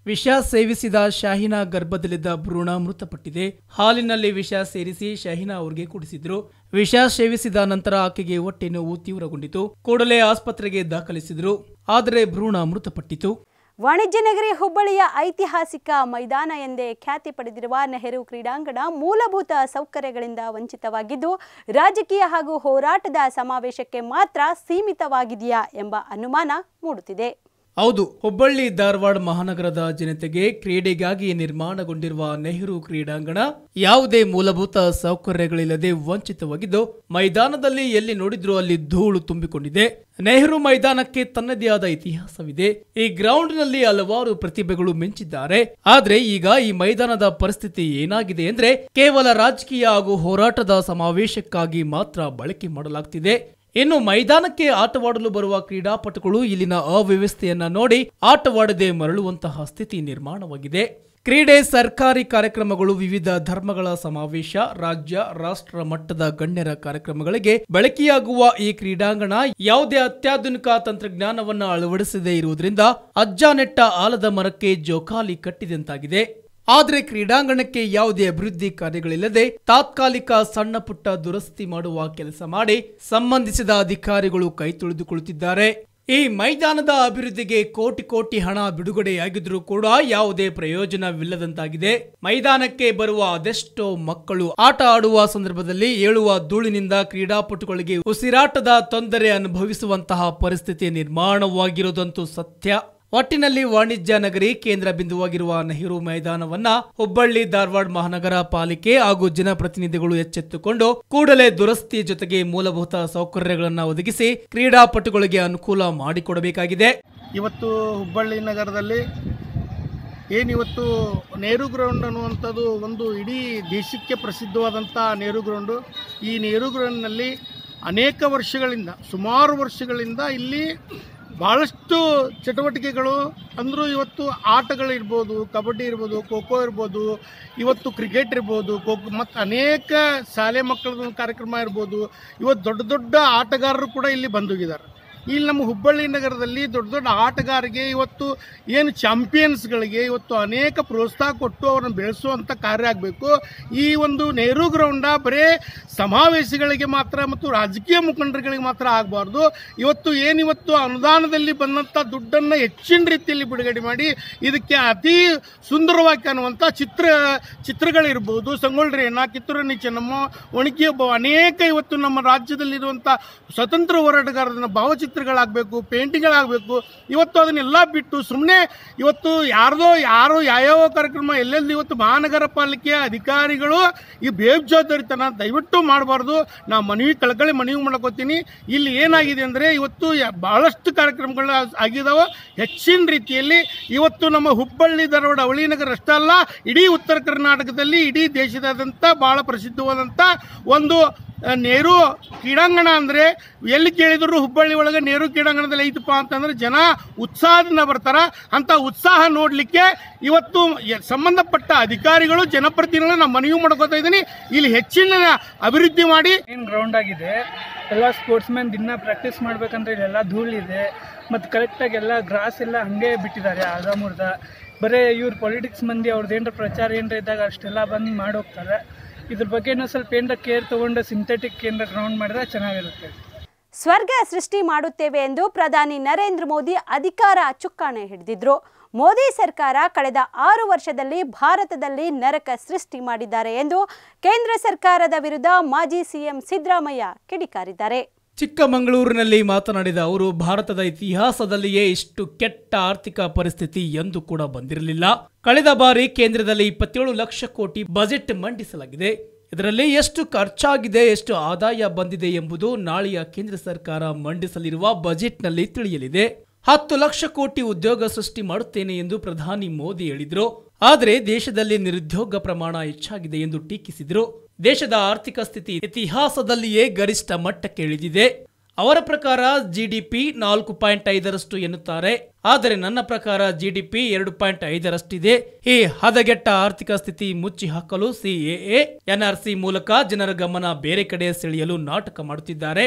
ವಿಷ ಸೇವಿಸಿದ ಶಾಹಿನಾ ಗರ್ಭದಲ್ಲಿದ್ದ ಭ್ರೂಣ ಮೃತಪಟ್ಟಿದೆ ಹಾಲಿನಲ್ಲಿ ವಿಷ ಸೇರಿಸಿ ಶಾಹಿನಾ ಅವರಿಗೆ ಕುಡಿಸಿದ್ರು ವಿಷ ಸೇವಿಸಿದ ನಂತರ ಆಕೆಗೆ ಹೊಟ್ಟೆ ನೋವು ತೀವ್ರಗೊಂಡಿತು ಕೂಡಲೇ ಆಸ್ಪತ್ರೆಗೆ ದಾಖಲಿಸಿದ್ರು ಆದರೆ ಭ್ರೂಣ ಮೃತಪಟ್ಟಿತು ವಾಣಿಜ್ಯ ನಗರಿ ಹುಬ್ಬಳ್ಳಿಯ ಐತಿಹಾಸಿಕ ಮೈದಾನ ಎಂದೇ ಖ್ಯಾತಿ ಪಡೆದಿರುವ ನೆಹರು ಕ್ರೀಡಾಂಗಣ ಮೂಲಭೂತ ಸೌಕರ್ಯಗಳಿಂದ ವಂಚಿತವಾಗಿದ್ದು ರಾಜಕೀಯ ಹಾಗೂ ಹೋರಾಟದ ಸಮಾವೇಶಕ್ಕೆ ಮಾತ್ರ ಸೀಮಿತವಾಗಿದೆಯಾ ಎಂಬ ಅನುಮಾನ ಮೂಡುತ್ತಿದೆ ಹೌದು ಹುಬ್ಬಳ್ಳಿ ಧಾರವಾಡ ಮಹಾನಗರದ ಜನತೆಗೆ ಕ್ರೀಡೆಗಾಗಿ ನಿರ್ಮಾಣಗೊಂಡಿರುವ ನೆಹರು ಕ್ರೀಡಾಂಗಣ ಯಾವುದೇ ಮೂಲಭೂತ ಸೌಕರ್ಯಗಳಿಲ್ಲದೆ ವಂಚಿತವಾಗಿದ್ದು ಮೈದಾನದಲ್ಲಿ ಎಲ್ಲಿ ನೋಡಿದ್ರೂ ಅಲ್ಲಿ ಧೂಳು ತುಂಬಿಕೊಂಡಿದೆ ನೆಹರು ಮೈದಾನಕ್ಕೆ ತನ್ನದೇ ಆದ ಇತಿಹಾಸವಿದೆ ಈ ಗ್ರೌಂಡ್ನಲ್ಲಿ ಹಲವಾರು ಪ್ರತಿಭೆಗಳು ಮಿಂಚಿದ್ದಾರೆ ಆದ್ರೆ ಈಗ ಈ ಮೈದಾನದ ಪರಿಸ್ಥಿತಿ ಏನಾಗಿದೆ ಅಂದ್ರೆ ಕೇವಲ ರಾಜಕೀಯ ಹಾಗೂ ಹೋರಾಟದ ಸಮಾವೇಶಕ್ಕಾಗಿ ಮಾತ್ರ ಬಳಕೆ ಮಾಡಲಾಗ್ತಿದೆ ಇನ್ನು ಮೈದಾನಕ್ಕೆ ಆಟವಾಡಲು ಬರುವ ಕ್ರೀಡಾಪಟುಗಳು ಇಲ್ಲಿನ ಅವ್ಯವಸ್ಥೆಯನ್ನ ನೋಡಿ ಆಟವಾಡದೆ ಮರಳುವಂತಹ ಸ್ಥಿತಿ ನಿರ್ಮಾಣವಾಗಿದೆ ಕ್ರೀಡೆ ಸರ್ಕಾರಿ ಕಾರ್ಯಕ್ರಮಗಳು ವಿವಿಧ ಧರ್ಮಗಳ ಸಮಾವೇಶ ರಾಜ್ಯ ರಾಷ್ಟ್ರ ಮಟ್ಟದ ಗಣ್ಯರ ಕಾರ್ಯಕ್ರಮಗಳಿಗೆ ಬಳಕೆಯಾಗುವ ಈ ಕ್ರೀಡಾಂಗಣ ಯಾವುದೇ ಅತ್ಯಾಧುನಿಕ ತಂತ್ರಜ್ಞಾನವನ್ನ ಅಳವಡಿಸದೇ ಇರುವುದರಿಂದ ಅಜ್ಜ ನೆಟ್ಟ ಆಲದ ಮರಕ್ಕೆ ಜೋಕಾಲಿ ಕಟ್ಟಿದಂತಾಗಿದೆ ಆದರೆ ಕ್ರೀಡಾಂಗಣಕ್ಕೆ ಯಾವುದೇ ಅಭಿವೃದ್ಧಿ ಕಾರ್ಯಗಳಿಲ್ಲದೆ ತಾತ್ಕಾಲಿಕ ಸಣ್ಣ ಪುಟ್ಟ ದುರಸ್ತಿ ಮಾಡುವ ಕೆಲಸ ಮಾಡಿ ಸಂಬಂಧಿಸಿದ ಅಧಿಕಾರಿಗಳು ಕೈ ತೊಳೆದುಕೊಳ್ಳುತ್ತಿದ್ದಾರೆ ಈ ಮೈದಾನದ ಅಭಿವೃದ್ಧಿಗೆ ಕೋಟಿ ಕೋಟಿ ಹಣ ಬಿಡುಗಡೆಯಾಗಿದ್ರೂ ಕೂಡ ಯಾವುದೇ ಪ್ರಯೋಜನವಿಲ್ಲದಂತಾಗಿದೆ ಮೈದಾನಕ್ಕೆ ಬರುವ ಅದೆಷ್ಟೋ ಮಕ್ಕಳು ಆಟ ಆಡುವ ಸಂದರ್ಭದಲ್ಲಿ ಏಳುವ ಧೂಳಿನಿಂದ ಕ್ರೀಡಾಪಟುಗಳಿಗೆ ಉಸಿರಾಟದ ತೊಂದರೆ ಅನುಭವಿಸುವಂತಹ ಪರಿಸ್ಥಿತಿ ನಿರ್ಮಾಣವಾಗಿರುವುದಂತೂ ಸತ್ಯ ಒಟ್ಟಿನಲ್ಲಿ ವಾಣಿಜ್ಯ ನಗರಿ ಕೇಂದ್ರ ಬಿಂದುವಾಗಿರುವ ನೆಹರು ಮೈದಾನವನ್ನ ಹುಬ್ಬಳ್ಳಿ ಧಾರವಾಡ ಮಹಾನಗರ ಪಾಲಿಕೆ ಹಾಗೂ ಜನಪ್ರತಿನಿಧಿಗಳು ಎಚ್ಚೆತ್ತುಕೊಂಡು ಕೂಡಲೇ ದುರಸ್ತಿ ಜೊತೆಗೆ ಮೂಲಭೂತ ಸೌಕರ್ಯಗಳನ್ನು ಒದಗಿಸಿ ಕ್ರೀಡಾಪಟುಗಳಿಗೆ ಅನುಕೂಲ ಮಾಡಿಕೊಡಬೇಕಾಗಿದೆ ಇವತ್ತು ಹುಬ್ಬಳ್ಳಿ ನಗರದಲ್ಲಿ ಏನಿವತ್ತು ನೆಹರು ಗ್ರೌಂಡ್ ಅನ್ನುವಂಥದ್ದು ಒಂದು ಇಡೀ ದೇಶಕ್ಕೆ ಪ್ರಸಿದ್ಧವಾದಂಥ ನೆಹರು ಗ್ರೌಂಡು ಈ ನೆಹರು ಗ್ರೌಂಡ್ನಲ್ಲಿ ಅನೇಕ ವರ್ಷಗಳಿಂದ ಸುಮಾರು ವರ್ಷಗಳಿಂದ ಇಲ್ಲಿ ಭಾಳಷ್ಟು ಚಟುವಟಿಕೆಗಳು ಅಂದರೂ ಇವತ್ತು ಆಟಗಳಿರ್ಬೋದು ಕಬಡ್ಡಿ ಇರ್ಬೋದು ಖೋ ಖೋ ಇರ್ಬೋದು ಇವತ್ತು ಕ್ರಿಕೆಟ್ ಇರ್ಬೋದು ಖೋ ಮತ್ತು ಅನೇಕ ಶಾಲೆ ಮಕ್ಕಳ ಕಾರ್ಯಕ್ರಮ ಇರ್ಬೋದು ಇವತ್ತು ದೊಡ್ಡ ದೊಡ್ಡ ಆಟಗಾರರು ಕೂಡ ಇಲ್ಲಿ ಬಂದೋಗಿದ್ದಾರೆ ಇಲ್ಲಿ ನಮ್ಮ ಹುಬ್ಬಳ್ಳಿ ನಗರದಲ್ಲಿ ದೊಡ್ಡ ದೊಡ್ಡ ಆಟಗಾರರಿಗೆ ಇವತ್ತು ಏನು ಚಾಂಪಿಯನ್ಸ್ಗಳಿಗೆ ಇವತ್ತು ಅನೇಕ ಪ್ರೋತ್ಸಾಹ ಕೊಟ್ಟು ಅವ್ರನ್ನ ಬೆಳೆಸುವಂಥ ಕಾರ್ಯ ಆಗಬೇಕು ಈ ಒಂದು ನೆಹರು ಗ್ರೌಂಡ ಬರೇ ಸಮಾವೇಶಗಳಿಗೆ ಮಾತ್ರ ಮತ್ತು ರಾಜಕೀಯ ಮುಖಂಡರುಗಳಿಗೆ ಮಾತ್ರ ಆಗಬಾರ್ದು ಇವತ್ತು ಏನಿವತ್ತು ಅನುದಾನದಲ್ಲಿ ಬಂದಂಥ ದುಡ್ಡನ್ನು ಹೆಚ್ಚಿನ ರೀತಿಯಲ್ಲಿ ಬಿಡುಗಡೆ ಮಾಡಿ ಇದಕ್ಕೆ ಅತಿ ಸುಂದರವಾಗಿ ಕಾಣುವಂಥ ಚಿತ್ರ ಚಿತ್ರಗಳಿರ್ಬೋದು ಸಂಗೊಳ್ಳಿ ರೇಣ ಕಿತ್ತೂರು ಚೆನ್ನಮ್ಮ ಒಣಗಿ ಒಬ್ಬ ಅನೇಕ ಇವತ್ತು ನಮ್ಮ ರಾಜ್ಯದಲ್ಲಿರುವಂಥ ಸ್ವತಂತ್ರ ಹೋರಾಟಗಾರರ ಭಾವಚಿತ್ರಗಳಾಗಬೇಕು ಪೇಂಟಿಂಗ್ಗಳಾಗಬೇಕು ಇವತ್ತು ಅದನ್ನೆಲ್ಲ ಬಿಟ್ಟು ಸುಮ್ಮನೆ ಇವತ್ತು ಯಾರ್ದೋ ಯಾರೋ ಯಾವ್ಯಾವ ಕಾರ್ಯಕ್ರಮ ಎಲ್ಲೆಲ್ಲಿ ಇವತ್ತು ಮಹಾನಗರ ಪಾಲಿಕೆಯ ಅಧಿಕಾರಿಗಳು ಈ ಬೇಜವಾಬ್ದಾರಿತನ ದಯವಿಟ್ಟು ಮಾಡಬಾರ್ದು ನಾ ಮನವಿ ಕಳಕಳಿ ಮನವಿ ಮಾಡ್ಕೋತೀನಿ ಇಲ್ಲಿ ಏನಾಗಿದೆ ಅಂದರೆ ಇವತ್ತು ಯ- ಬಹಳಷ್ಟು ಕಾರ್ಯಕ್ರಮಗಳು ಆಗಿದಾವೆ ಹೆಚ್ಚಿನ ರೀತಿಯಲ್ಲಿ ಇವತ್ತು ನಮ್ಮ ಹುಬ್ಬಳ್ಳಿ ಧಾರವಾಡ ಅವಳಿ ನಗರ ಅಷ್ಟೇ ಅಲ್ಲ ಇಡೀ ಉತ್ತರ ಕರ್ನಾಟಕದಲ್ಲಿ ಇಡೀ ದೇಶದಾದ್ಯಂತ ಬಹಳ ಪ್ರಸಿದ್ಧವಾದಂಥ ಒಂದು ಆ, ನೆಹರು ಕ್ರೀಡಾಂಗಣ ಅಂದರೆ ಎಲ್ಲಿ ಕೇಳಿದ್ರು ಹುಬ್ಬಳ್ಳಿ ಒಳಗೆ ನೆಹರು ಕ್ರೀಡಾಂಗಣದಲ್ಲಿ ಐತಪ್ಪ ಅಂತಂದ್ರೆ ಜನ ಉತ್ಸಾಹದಿಂದ ಬರ್ತಾರ ಅಂತ ಉತ್ಸಾಹ ನೋಡಲಿಕ್ಕೆ ಇವತ್ತು ಯ- ಸಂಬಂಧಪಟ್ಟ ಅಧಿಕಾರಿಗಳು ಜನಪ್ರತಿನಿಧಿಗಳು ನಾನು ಮನವಿ ಮಾಡ್ಕೋತಾ ಇದ್ದೀನಿ ಇಲ್ಲಿ ಹೆಚ್ಚಿನ ಅಭಿವೃದ್ಧಿ ಮಾಡಿ ಏನು ಗ್ರೌಂಡ್ ಆಗಿದೆ ಎಲ್ಲ ಸ್ಪೋರ್ಟ್ಸ್ ಮ್ಯಾನ್ ದಿನ ಪ್ರಾಕ್ಟೀಸ್ ಮಾಡ್ಬೇಕಂದ್ರೆ ಇಲ್ಲೆಲ್ಲ ಧೂಳಿದೆ ಮತ್ತು ಕರೆಕ್ಟಾಗಿ ಎಲ್ಲ ಗ್ರಾಸ್ ಎಲ್ಲ ಹಾಗೆ ಬಿಟ್ಟಿದ್ದಾರೆ ಅರ್ಧ ಮುರ್ಧ ಬರೀ ಇವ್ರು ಪೊಲಿಟಿಕ್ಸ್ ಮಂದಿ ಅವ್ರದ್ದು ಏನರ ಪ್ರಚಾರ ಏನರ ಇದ್ದಾಗ ಅಷ್ಟೆಲ್ಲ ಬಂದು ಮಾಡೋಗ್ತಾರೆ ಇದ್ರ ಬಗ್ಗೆ ಇನ್ನೂ ಸ್ವಲ್ಪ ಏನರ ಕೇರ್ ತೊಗೊಂಡು ಸಿಂಥೆಟಿಕ್ ಏನರ ಗ್ರೌಂಡ್ ಮಾಡಿದ್ರೆ ಚೆನ್ನಾಗಿರುತ್ತೆ ಸ್ವರ್ಗ ಸೃಷ್ಟಿ ಮಾಡುತ್ತೇವೆ ಎಂದು ಪ್ರಧಾನಿ ನರೇಂದ್ರ ಮೋದಿ ಅಧಿಕಾರ ಚುಕ್ಕಾಣಿ ಹಿಡಿದಿದ್ರು ಮೋದಿ ಸರ್ಕಾರ ಕಳೆದ ಆರು ವರ್ಷದಲ್ಲಿ ಭಾರತದಲ್ಲಿ ನರಕ ಸೃಷ್ಟಿ ಮಾಡಿದ್ದಾರೆ ಎಂದು ಕೇಂದ್ರ ಸರ್ಕಾರದ ವಿರುದ್ಧ ಮಾಜಿ ಸಿಎಂ ಸಿದ್ದರಾಮಯ್ಯ ಕಿಡಿಕಾರಿದ್ದಾರೆ ಚಿಕ್ಕಮಗಳೂರಿನಲ್ಲಿ ಮಾತನಾಡಿದ ಅವರು ಭಾರತದ ಇತಿಹಾಸದಲ್ಲಿಯೇ ಇಷ್ಟು ಕೆಟ್ಟ ಆರ್ಥಿಕ ಪರಿಸ್ಥಿತಿ ಎಂದು ಕೂಡ ಬಂದಿರಲಿಲ್ಲ ಕಳೆದ ಬಾರಿ ಕೇಂದ್ರದಲ್ಲಿ ಇಪ್ಪತ್ತೇಳು ಲಕ್ಷ ಕೋಟಿ ಬಜೆಟ್ ಮಂಡಿಸಲಾಗಿದೆ ಇದರಲ್ಲಿ ಎಷ್ಟು ಖರ್ಚಾಗಿದೆ ಎಷ್ಟು ಆದಾಯ ಬಂದಿದೆ ಎಂಬುದು ನಾಳೆಯ ಕೇಂದ್ರ ಸರ್ಕಾರ ಮಂಡಿಸಲಿರುವ ಬಜೆಟ್ನಲ್ಲಿ ತಿಳಿಯಲಿದೆ ಹತ್ತು ಲಕ್ಷ ಕೋಟಿ ಉದ್ಯೋಗ ಸೃಷ್ಟಿ ಮಾಡುತ್ತೇನೆ ಎಂದು ಪ್ರಧಾನಿ ಮೋದಿ ಹೇಳಿದ್ರು ಆದರೆ ದೇಶದಲ್ಲಿ ನಿರುದ್ಯೋಗ ಪ್ರಮಾಣ ಹೆಚ್ಚಾಗಿದೆ ಎಂದು ಟೀಕಿಸಿದ್ರು ದೇಶದ ಆರ್ಥಿಕ ಸ್ಥಿತಿ ಇತಿಹಾಸದಲ್ಲಿಯೇ ಗರಿಷ್ಠ ಮಟ್ಟಕ್ಕೆ ಇಳಿದಿದೆ ಅವರ ಪ್ರಕಾರ ಜಿಡಿಪಿ ನಾಲ್ಕು ಪಾಯಿಂಟ್ ಐದರಷ್ಟು ಎನ್ನುತ್ತಾರೆ ಆದರೆ ನನ್ನ ಪ್ರಕಾರ ಜಿಡಿಪಿ ಎರಡು ಪಾಯಿಂಟ್ ಐದರಷ್ಟಿದೆ ಈ ಹದಗೆಟ್ಟ ಆರ್ಥಿಕ ಸ್ಥಿತಿ ಮುಚ್ಚಿ ಹಾಕಲು ಸಿಎಎ ಎನ್ಆರ್ಸಿ ಮೂಲಕ ಜನರ ಗಮನ ಬೇರೆ ಕಡೆ ಸೆಳೆಯಲು ನಾಟಕ ಮಾಡುತ್ತಿದ್ದಾರೆ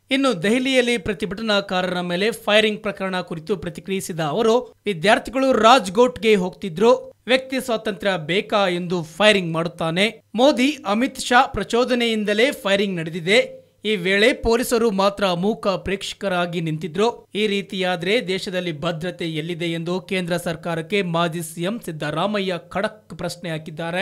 ಇನ್ನು ದೆಹಲಿಯಲ್ಲಿ ಪ್ರತಿಭಟನಾಕಾರರ ಮೇಲೆ ಫೈರಿಂಗ್ ಪ್ರಕರಣ ಕುರಿತು ಪ್ರತಿಕ್ರಿಯಿಸಿದ ಅವರು ವಿದ್ಯಾರ್ಥಿಗಳು ರಾಜ್ಗೋಟ್ಗೆ ಹೋಗ್ತಿದ್ರು ವ್ಯಕ್ತಿ ಸ್ವಾತಂತ್ರ್ಯ ಬೇಕಾ ಎಂದು ಫೈರಿಂಗ್ ಮಾಡುತ್ತಾನೆ ಮೋದಿ ಅಮಿತ್ ಶಾ ಪ್ರಚೋದನೆಯಿಂದಲೇ ಫೈರಿಂಗ್ ನಡೆದಿದೆ ಈ ವೇಳೆ ಪೊಲೀಸರು ಮಾತ್ರ ಮೂಕ ಪ್ರೇಕ್ಷಕರಾಗಿ ನಿಂತಿದ್ರು ಈ ರೀತಿಯಾದ್ರೆ ದೇಶದಲ್ಲಿ ಭದ್ರತೆ ಎಲ್ಲಿದೆ ಎಂದು ಕೇಂದ್ರ ಸರ್ಕಾರಕ್ಕೆ ಮಾಜಿ ಸಿಎಂ ಸಿದ್ದರಾಮಯ್ಯ ಖಡಕ್ ಪ್ರಶ್ನೆ ಹಾಕಿದ್ದಾರೆ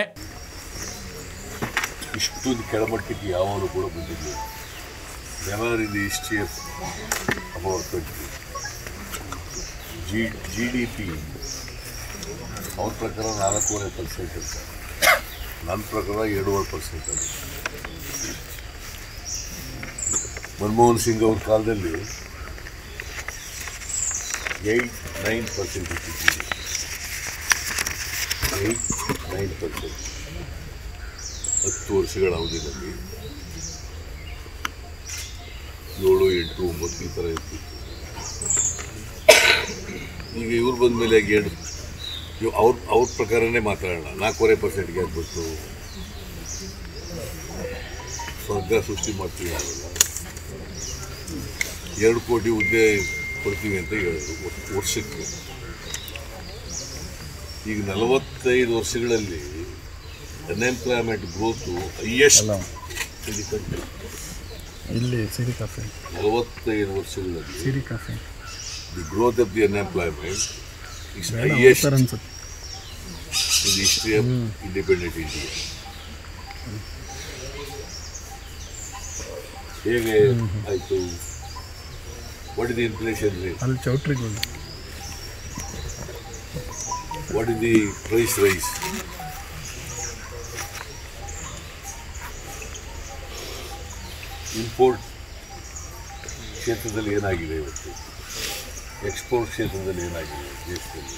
ಇಷ್ಟೊಂದು ಕೆಳಮಟ್ಟಕ್ಕೆ ಯಾವಾಗಲೂ ಕೂಡ ಬಂದಿಲ್ಲ never in the history of our country G G D P ಅವ್ರ ಪ್ರಕಾರ ನಾಲ್ಕೂವರೆ ಪರ್ಸೆಂಟ್ ಅಂತ ನನ್ನ ಪ್ರಕಾರ ಎರಡೂವರೆ ಪರ್ಸೆಂಟ್ ಅಂತ ಮನಮೋಹನ್ ಸಿಂಗ್ ಅವ್ರ ಕಾಲದಲ್ಲಿ ಏಯ್ಟ್ ನೈನ್ ಪರ್ಸೆಂಟ್ ಇಟ್ಟಿದ್ದೀವಿ ಏಯ್ಟ್ ನೈನ್ ಪರ್ಸೆಂಟ್ ಹತ್ತು ವರ್ಷಗಳ ಅವಧಿಯಲ್ಲಿ ಏಳು ಎಂಟು ಒಂಬತ್ತು ಈ ಥರ ಇರ್ತಿತ್ತು ಈಗ ಇವ್ರು ಬಂದ ಮೇಲೆ ಎರಡು ಇವ್ ಅವ್ರ ಅವ್ರ ಪ್ರಕಾರನೇ ಮಾತಾಡೋಣ ನಾಲ್ಕೂವರೆ ಪರ್ಸೆಂಟ್ಗೆ ಆಗ್ಬಿಟ್ಟು ಸ್ವರ್ಗ ಸೃಷ್ಟಿ ಮಾಡ್ತೀವಿ ನಾವೆಲ್ಲ ಎರಡು ಕೋಟಿ ಹುದ್ದೆ ಕೊಡ್ತೀವಿ ಅಂತ ಹೇಳಿದ್ರು ವರ್ಷ- ವರ್ಷಕ್ಕೆ ಈಗ ನಲವತ್ತೈದು ವರ್ಷಗಳಲ್ಲಿ unemployment growth highest in the country ಇಲ್ಲಿ ಸಿರಿ ಕಾಫಿ ನಲವತ್ತೈದು ವರ್ಷಗಳಲ್ಲಿ ಸಿರಿ ಕಾಫಿ the growth of the unemployment is ಬೇಡ, ಹೈಯೆಸ್ಟ್ ಅವಸರ ಅನ್ಸುತ್ತೆ. In the history of independent India ಹೇಗೆ ಆಯಿತು what is the inflation rate ಅಲ್ಲಿ ಚೌಟ್ರಿಗಳು what is the price rise import ಕ್ಷೇತ್ರದಲ್ಲಿ ಏನಾಗಿದೆ ಇವತ್ತು ಎಕ್ಸ್ಪೋರ್ಟ್ ಕ್ಷೇತ್ರದಲ್ಲಿ ಏನಾಗಿದೆ ದೇಶದಲ್ಲಿ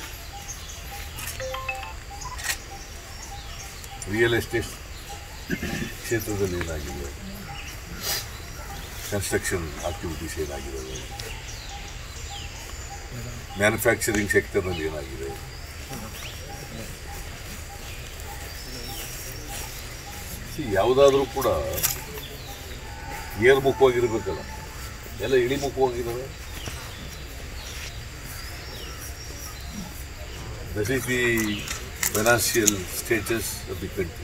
ರಿಯಲ್ ಎಸ್ಟೇಟ್ ಕ್ಷೇತ್ರದಲ್ಲಿ ಏನಾಗಿದೆ ಕನ್ಸ್ಟ್ರಕ್ಷನ್ ಆಕ್ಟಿವಿಟೀಸ್ ಏನಾಗಿದ್ದಾವೆ ಮ್ಯಾನುಫ್ಯಾಕ್ಚರಿಂಗ್ ಸೆಕ್ಟರ್ನಲ್ಲಿ ಏನಾಗಿದೆ ಯಾವುದಾದ್ರೂ ಕೂಡ ಏರ್ಮುಖವಾಗಿರ್ಬೇಕಲ್ಲ ಎಲ್ಲ ಇಳಿಮುಖವಾಗಿದ್ದಾವೆ that is the financial status of the country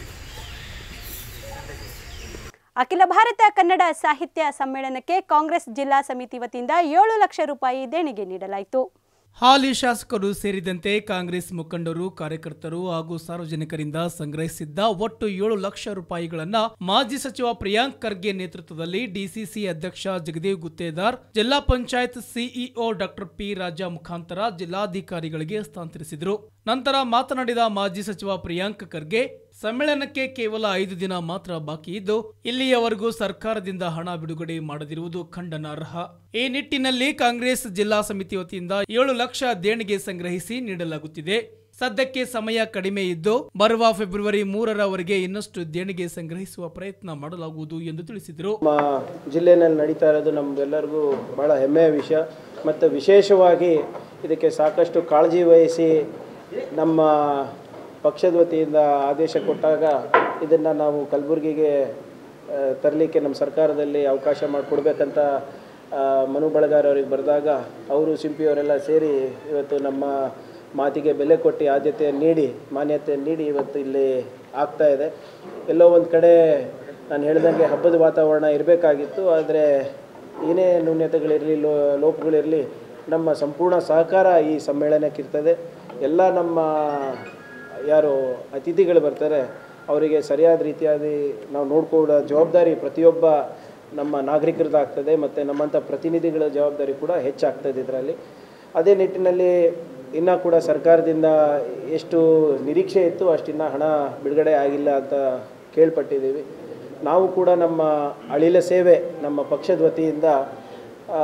Akhila Bharata Kannada ಸಾಹಿತ್ಯ ಸಮ್ಮೇಳನಕ್ಕೆ ಕಾಂಗ್ರೆಸ್ ಜಿಲ್ಲಾ ಸಮಿತಿ ವತಿಯಿಂದ ಏಳು ಲಕ್ಷ ರೂಪಾಯಿ ದೇಣಿಗೆ ನೀಡಲಾಯಿತು ಹಾಲಿ ಶಾಸಕರು ಸೇರಿದಂತೆ ಕಾಂಗ್ರೆಸ್ ಮುಖಂಡರು ಕಾರ್ಯಕರ್ತರು ಹಾಗೂ ಸಾರ್ವಜನಿಕರಿಂದ ಸಂಗ್ರಹಿಸಿದ್ದ ಒಟ್ಟು ಏಳು ಲಕ್ಷ ರೂಪಾಯಿಗಳನ್ನ ಮಾಜಿ ಸಚಿವ ಪ್ರಿಯಾಂಕ್ ಖರ್ಗೆ ನೇತೃತ್ವದಲ್ಲಿ ಡಿಸಿಸಿ ಅಧ್ಯಕ್ಷ ಜಗದೇವ್ ಗುತ್ತೇದಾರ್ ಜಿಲ್ಲಾ panchayat CEO doctor P Raja ಮುಖಾಂತರ ಜಿಲ್ಲಾಧಿಕಾರಿಗಳಿಗೆ ಹಸ್ತಾಂತರಿಸಿದರು ನಂತರ ಮಾತನಾಡಿದ ಮಾಜಿ ಸಚಿವ ಪ್ರಿಯಾಂಕ್ ಖರ್ಗೆ ಸಮ್ಮೇಳನಕ್ಕೆ ಕೇವಲ ಐದು ದಿನ ಮಾತ್ರ ಬಾಕಿ ಇದ್ದು ಇಲ್ಲಿಯವರೆಗೂ ಸರ್ಕಾರದಿಂದ ಹಣ ಬಿಡುಗಡೆ ಮಾಡದಿರುವುದು ಖಂಡನಾರ್ಹ ಈ ನಿಟ್ಟಿನಲ್ಲಿ ಕಾಂಗ್ರೆಸ್ ಜಿಲ್ಲಾ ಸಮಿತಿ ವತಿಯಿಂದ ಏಳು ಲಕ್ಷ ದೇಣಿಗೆ ಸಂಗ್ರಹಿಸಿ ನೀಡಲಾಗುತ್ತಿದೆ ಸದ್ಯಕ್ಕೆ ಸಮಯ ಕಡಿಮೆ ಇದ್ದು ಬರುವ ಫೆಬ್ರವರಿ ಮೂರರವರೆಗೆ ಇನ್ನಷ್ಟು ದೇಣಿಗೆ ಸಂಗ್ರಹಿಸುವ ಪ್ರಯತ್ನ ಮಾಡಲಾಗುವುದು ಎಂದು ತಿಳಿಸಿದರು ನಮ್ಮ ಜಿಲ್ಲೆಯಲ್ಲಿ ನಡೀತಾ ಇರೋದು ನಮಗೆಲ್ಲರಿಗೂ ಭಾಳ ಹೆಮ್ಮೆಯ ವಿಷಯ ಮತ್ತು ವಿಶೇಷವಾಗಿ ಇದಕ್ಕೆ ಸಾಕಷ್ಟು ಕಾಳಜಿ ವಹಿಸಿ ನಮ್ಮ ಪಕ್ಷದ ವತಿಯಿಂದ ಆದೇಶ ಕೊಟ್ಟಾಗ ಇದನ್ನು ನಾವು ಕಲಬುರಗಿಗೆ ತರಲಿಕ್ಕೆ ನಮ್ಮ ಸರ್ಕಾರದಲ್ಲಿ ಅವಕಾಶ ಮಾಡಿಕೊಡ್ಬೇಕಂತ ಆ, ಮನು ಬಳಗಾರ್ ಅವ್ರಿಗೆ ಬರೆದಾಗ ಅವರು ಸಿಂಪಿಯವರೆಲ್ಲ ಸೇರಿ ಇವತ್ತು ನಮ್ಮ ಮಾತಿಗೆ ಬೆಲೆ ಕೊಟ್ಟು ಆದ್ಯತೆ ನೀಡಿ ಮಾನ್ಯತೆ ನೀಡಿ ಇವತ್ತು ಇಲ್ಲಿ ಆಗ್ತಾ ಇದೆ ಎಲ್ಲೋ ಒಂದು ಕಡೆ ನಾನು ಹೇಳ್ದಂಗೆ ಹಬ್ಬದ ವಾತಾವರಣ ಇರಬೇಕಾಗಿತ್ತು ಆದರೆ ಏನೇ ನ್ಯೂನ್ಯತೆಗಳಿರಲಿ ಲೋ ಲೋಪಗಳಿರಲಿ ನಮ್ಮ ಸಂಪೂರ್ಣ ಸಹಕಾರ ಈ ಸಮ್ಮೇಳನಕ್ಕಿರ್ತದೆ ಎಲ್ಲ ನಮ್ಮ ಯಾರು ಅತಿಥಿಗಳು ಬರ್ತಾರೆ ಅವರಿಗೆ ಸರಿಯಾದ ರೀತಿಯಾಗಿ ನಾವು ನೋಡ್ಕೊಳ್ಳೋ ಜವಾಬ್ದಾರಿ ಪ್ರತಿಯೊಬ್ಬ ನಮ್ಮ ನಾಗರಿಕರದ್ದಾಗ್ತದೆ ಮತ್ತು ನಮ್ಮಂಥ ಪ್ರತಿನಿಧಿಗಳ ಜವಾಬ್ದಾರಿ ಕೂಡ ಹೆಚ್ಚಾಗ್ತದೆ ಇದರಲ್ಲಿ ಅದೇ ನಿಟ್ಟಿನಲ್ಲಿ ಇನ್ನೂ ಕೂಡ ಸರ್ಕಾರದಿಂದ ಎಷ್ಟು ನಿರೀಕ್ಷೆ ಇತ್ತು ಅಷ್ಟಿನ್ನ ಹಣ ಬಿಡುಗಡೆ ಆಗಿಲ್ಲ ಅಂತ ಕೇಳ್ಪಟ್ಟಿದ್ದೀವಿ ನಾವು ಕೂಡ ನಮ್ಮ ಅಳಿಲ ಸೇವೆ ನಮ್ಮ ಪಕ್ಷದ ವತಿಯಿಂದ ಆ,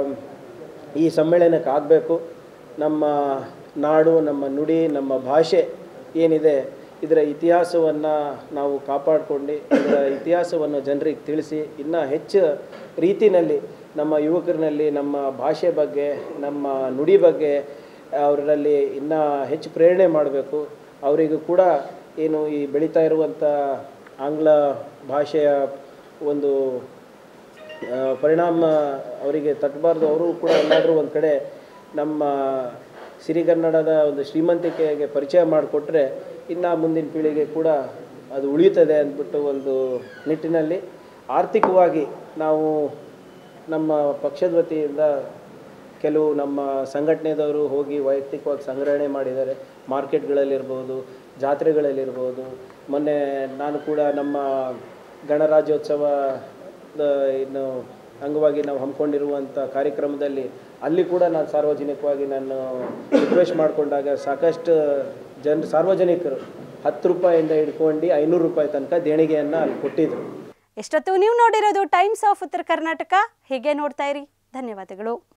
ಈ ಸಮ್ಮೇಳನಕ್ಕೆ ಆಗಬೇಕು ನಮ್ಮ ನಾಡು ನಮ್ಮ ನುಡಿ ನಮ್ಮ ಭಾಷೆ ಏನಿದೆ ಇದರ ಇತಿಹಾಸವನ್ನು ನಾವು ಕಾಪಾಡಿಕೊಂಡು ಇದರ ಇತಿಹಾಸವನ್ನು ಜನರಿಗೆ ತಿಳಿಸಿ ಇನ್ನೂ ಹೆಚ್ಚು ರೀತಿಯಲ್ಲಿ ನಮ್ಮ ಯುವಕರಲ್ಲಿ ನಮ್ಮ ಭಾಷೆ ಬಗ್ಗೆ ನಮ್ಮ ನುಡಿ ಬಗ್ಗೆ ಅವರಲ್ಲಿ ಇನ್ನೂ ಹೆಚ್ಚು ಪ್ರೇರಣೆ ಮಾಡಬೇಕು ಅವರಿಗೂ ಕೂಡ ಏನು ಈ ಬೆಳೀತಾ ಇರುವಂಥ ಆಂಗ್ಲ ಭಾಷೆಯ ಒಂದು ಆ, ಪರಿಣಾಮ ಅವರಿಗೆ ತಟ್ಟಬಾರ್ದು ಅವರು ಕೂಡ ಎಲ್ಲಾದರೂ ಒಂದು ಕಡೆ ನಮ್ಮ ಸಿರಿಗನ್ನಡದ ಒಂದು ಶ್ರೀಮಂತಿಕೆಗೆ ಪರಿಚಯ ಮಾಡಿಕೊಟ್ರೆ ಇನ್ನು ಮುಂದಿನ ಪೀಳಿಗೆ ಕೂಡ ಅದು ಉಳಿಯುತ್ತದೆ ಅಂದ್ಬಿಟ್ಟು ಒಂದು ನಿಟ್ಟಿನಲ್ಲಿ ಆರ್ಥಿಕವಾಗಿ ನಾವು ನಮ್ಮ ಪಕ್ಷದ ವತಿಯಿಂದ ಕೆಲವು ನಮ್ಮ ಸಂಘಟನೆದವರು ಹೋಗಿ ವೈಯಕ್ತಿಕವಾಗಿ ಸಂಗ್ರಹಣೆ ಮಾಡಿದ್ದಾರೆ ಮಾರ್ಕೆಟ್ಗಳಲ್ಲಿರ್ಬೋದು ಜಾತ್ರೆಗಳಲ್ಲಿರ್ಬೋದು ಮೊನ್ನೆ ನಾನು ಕೂಡ ನಮ್ಮ ಗಣರಾಜ್ಯೋತ್ಸವದ ಇನ್ನು ಅಂಗವಾಗಿ ನಾವು ಹಮ್ಮಿಕೊಂಡಿರುವಂಥ ಕಾರ್ಯಕ್ರಮದಲ್ಲಿ ಅಲ್ಲಿ ಕೂಡ ನಾನು ಸಾರ್ವಜನಿಕವಾಗಿ ನಾನು ರಿಕ್ವೆಸ್ಟ್ ಮಾಡಿಕೊಂಡಾಗ ಸಾಕಷ್ಟು ಜನ ಸಾರ್ವಜನಿಕರು ಹತ್ತು ರೂಪಾಯಿಂದ ಹಿಡ್ಕೊಂಡು ಐನೂರು ರೂಪಾಯಿ ತನಕ ದೇಣಿಗೆಯನ್ನು ಅಲ್ಲಿ ಕೊಟ್ಟಿದ್ರು ಎಷ್ಟೊತ್ತು ನೀವು ನೋಡಿರೋದು ಟೈಮ್ಸ್ ಆಫ್ ಉತ್ತರ ಕರ್ನಾಟಕ ಹೀಗೆ ನೋಡ್ತಾ ಇರಿ ಧನ್ಯವಾದಗಳು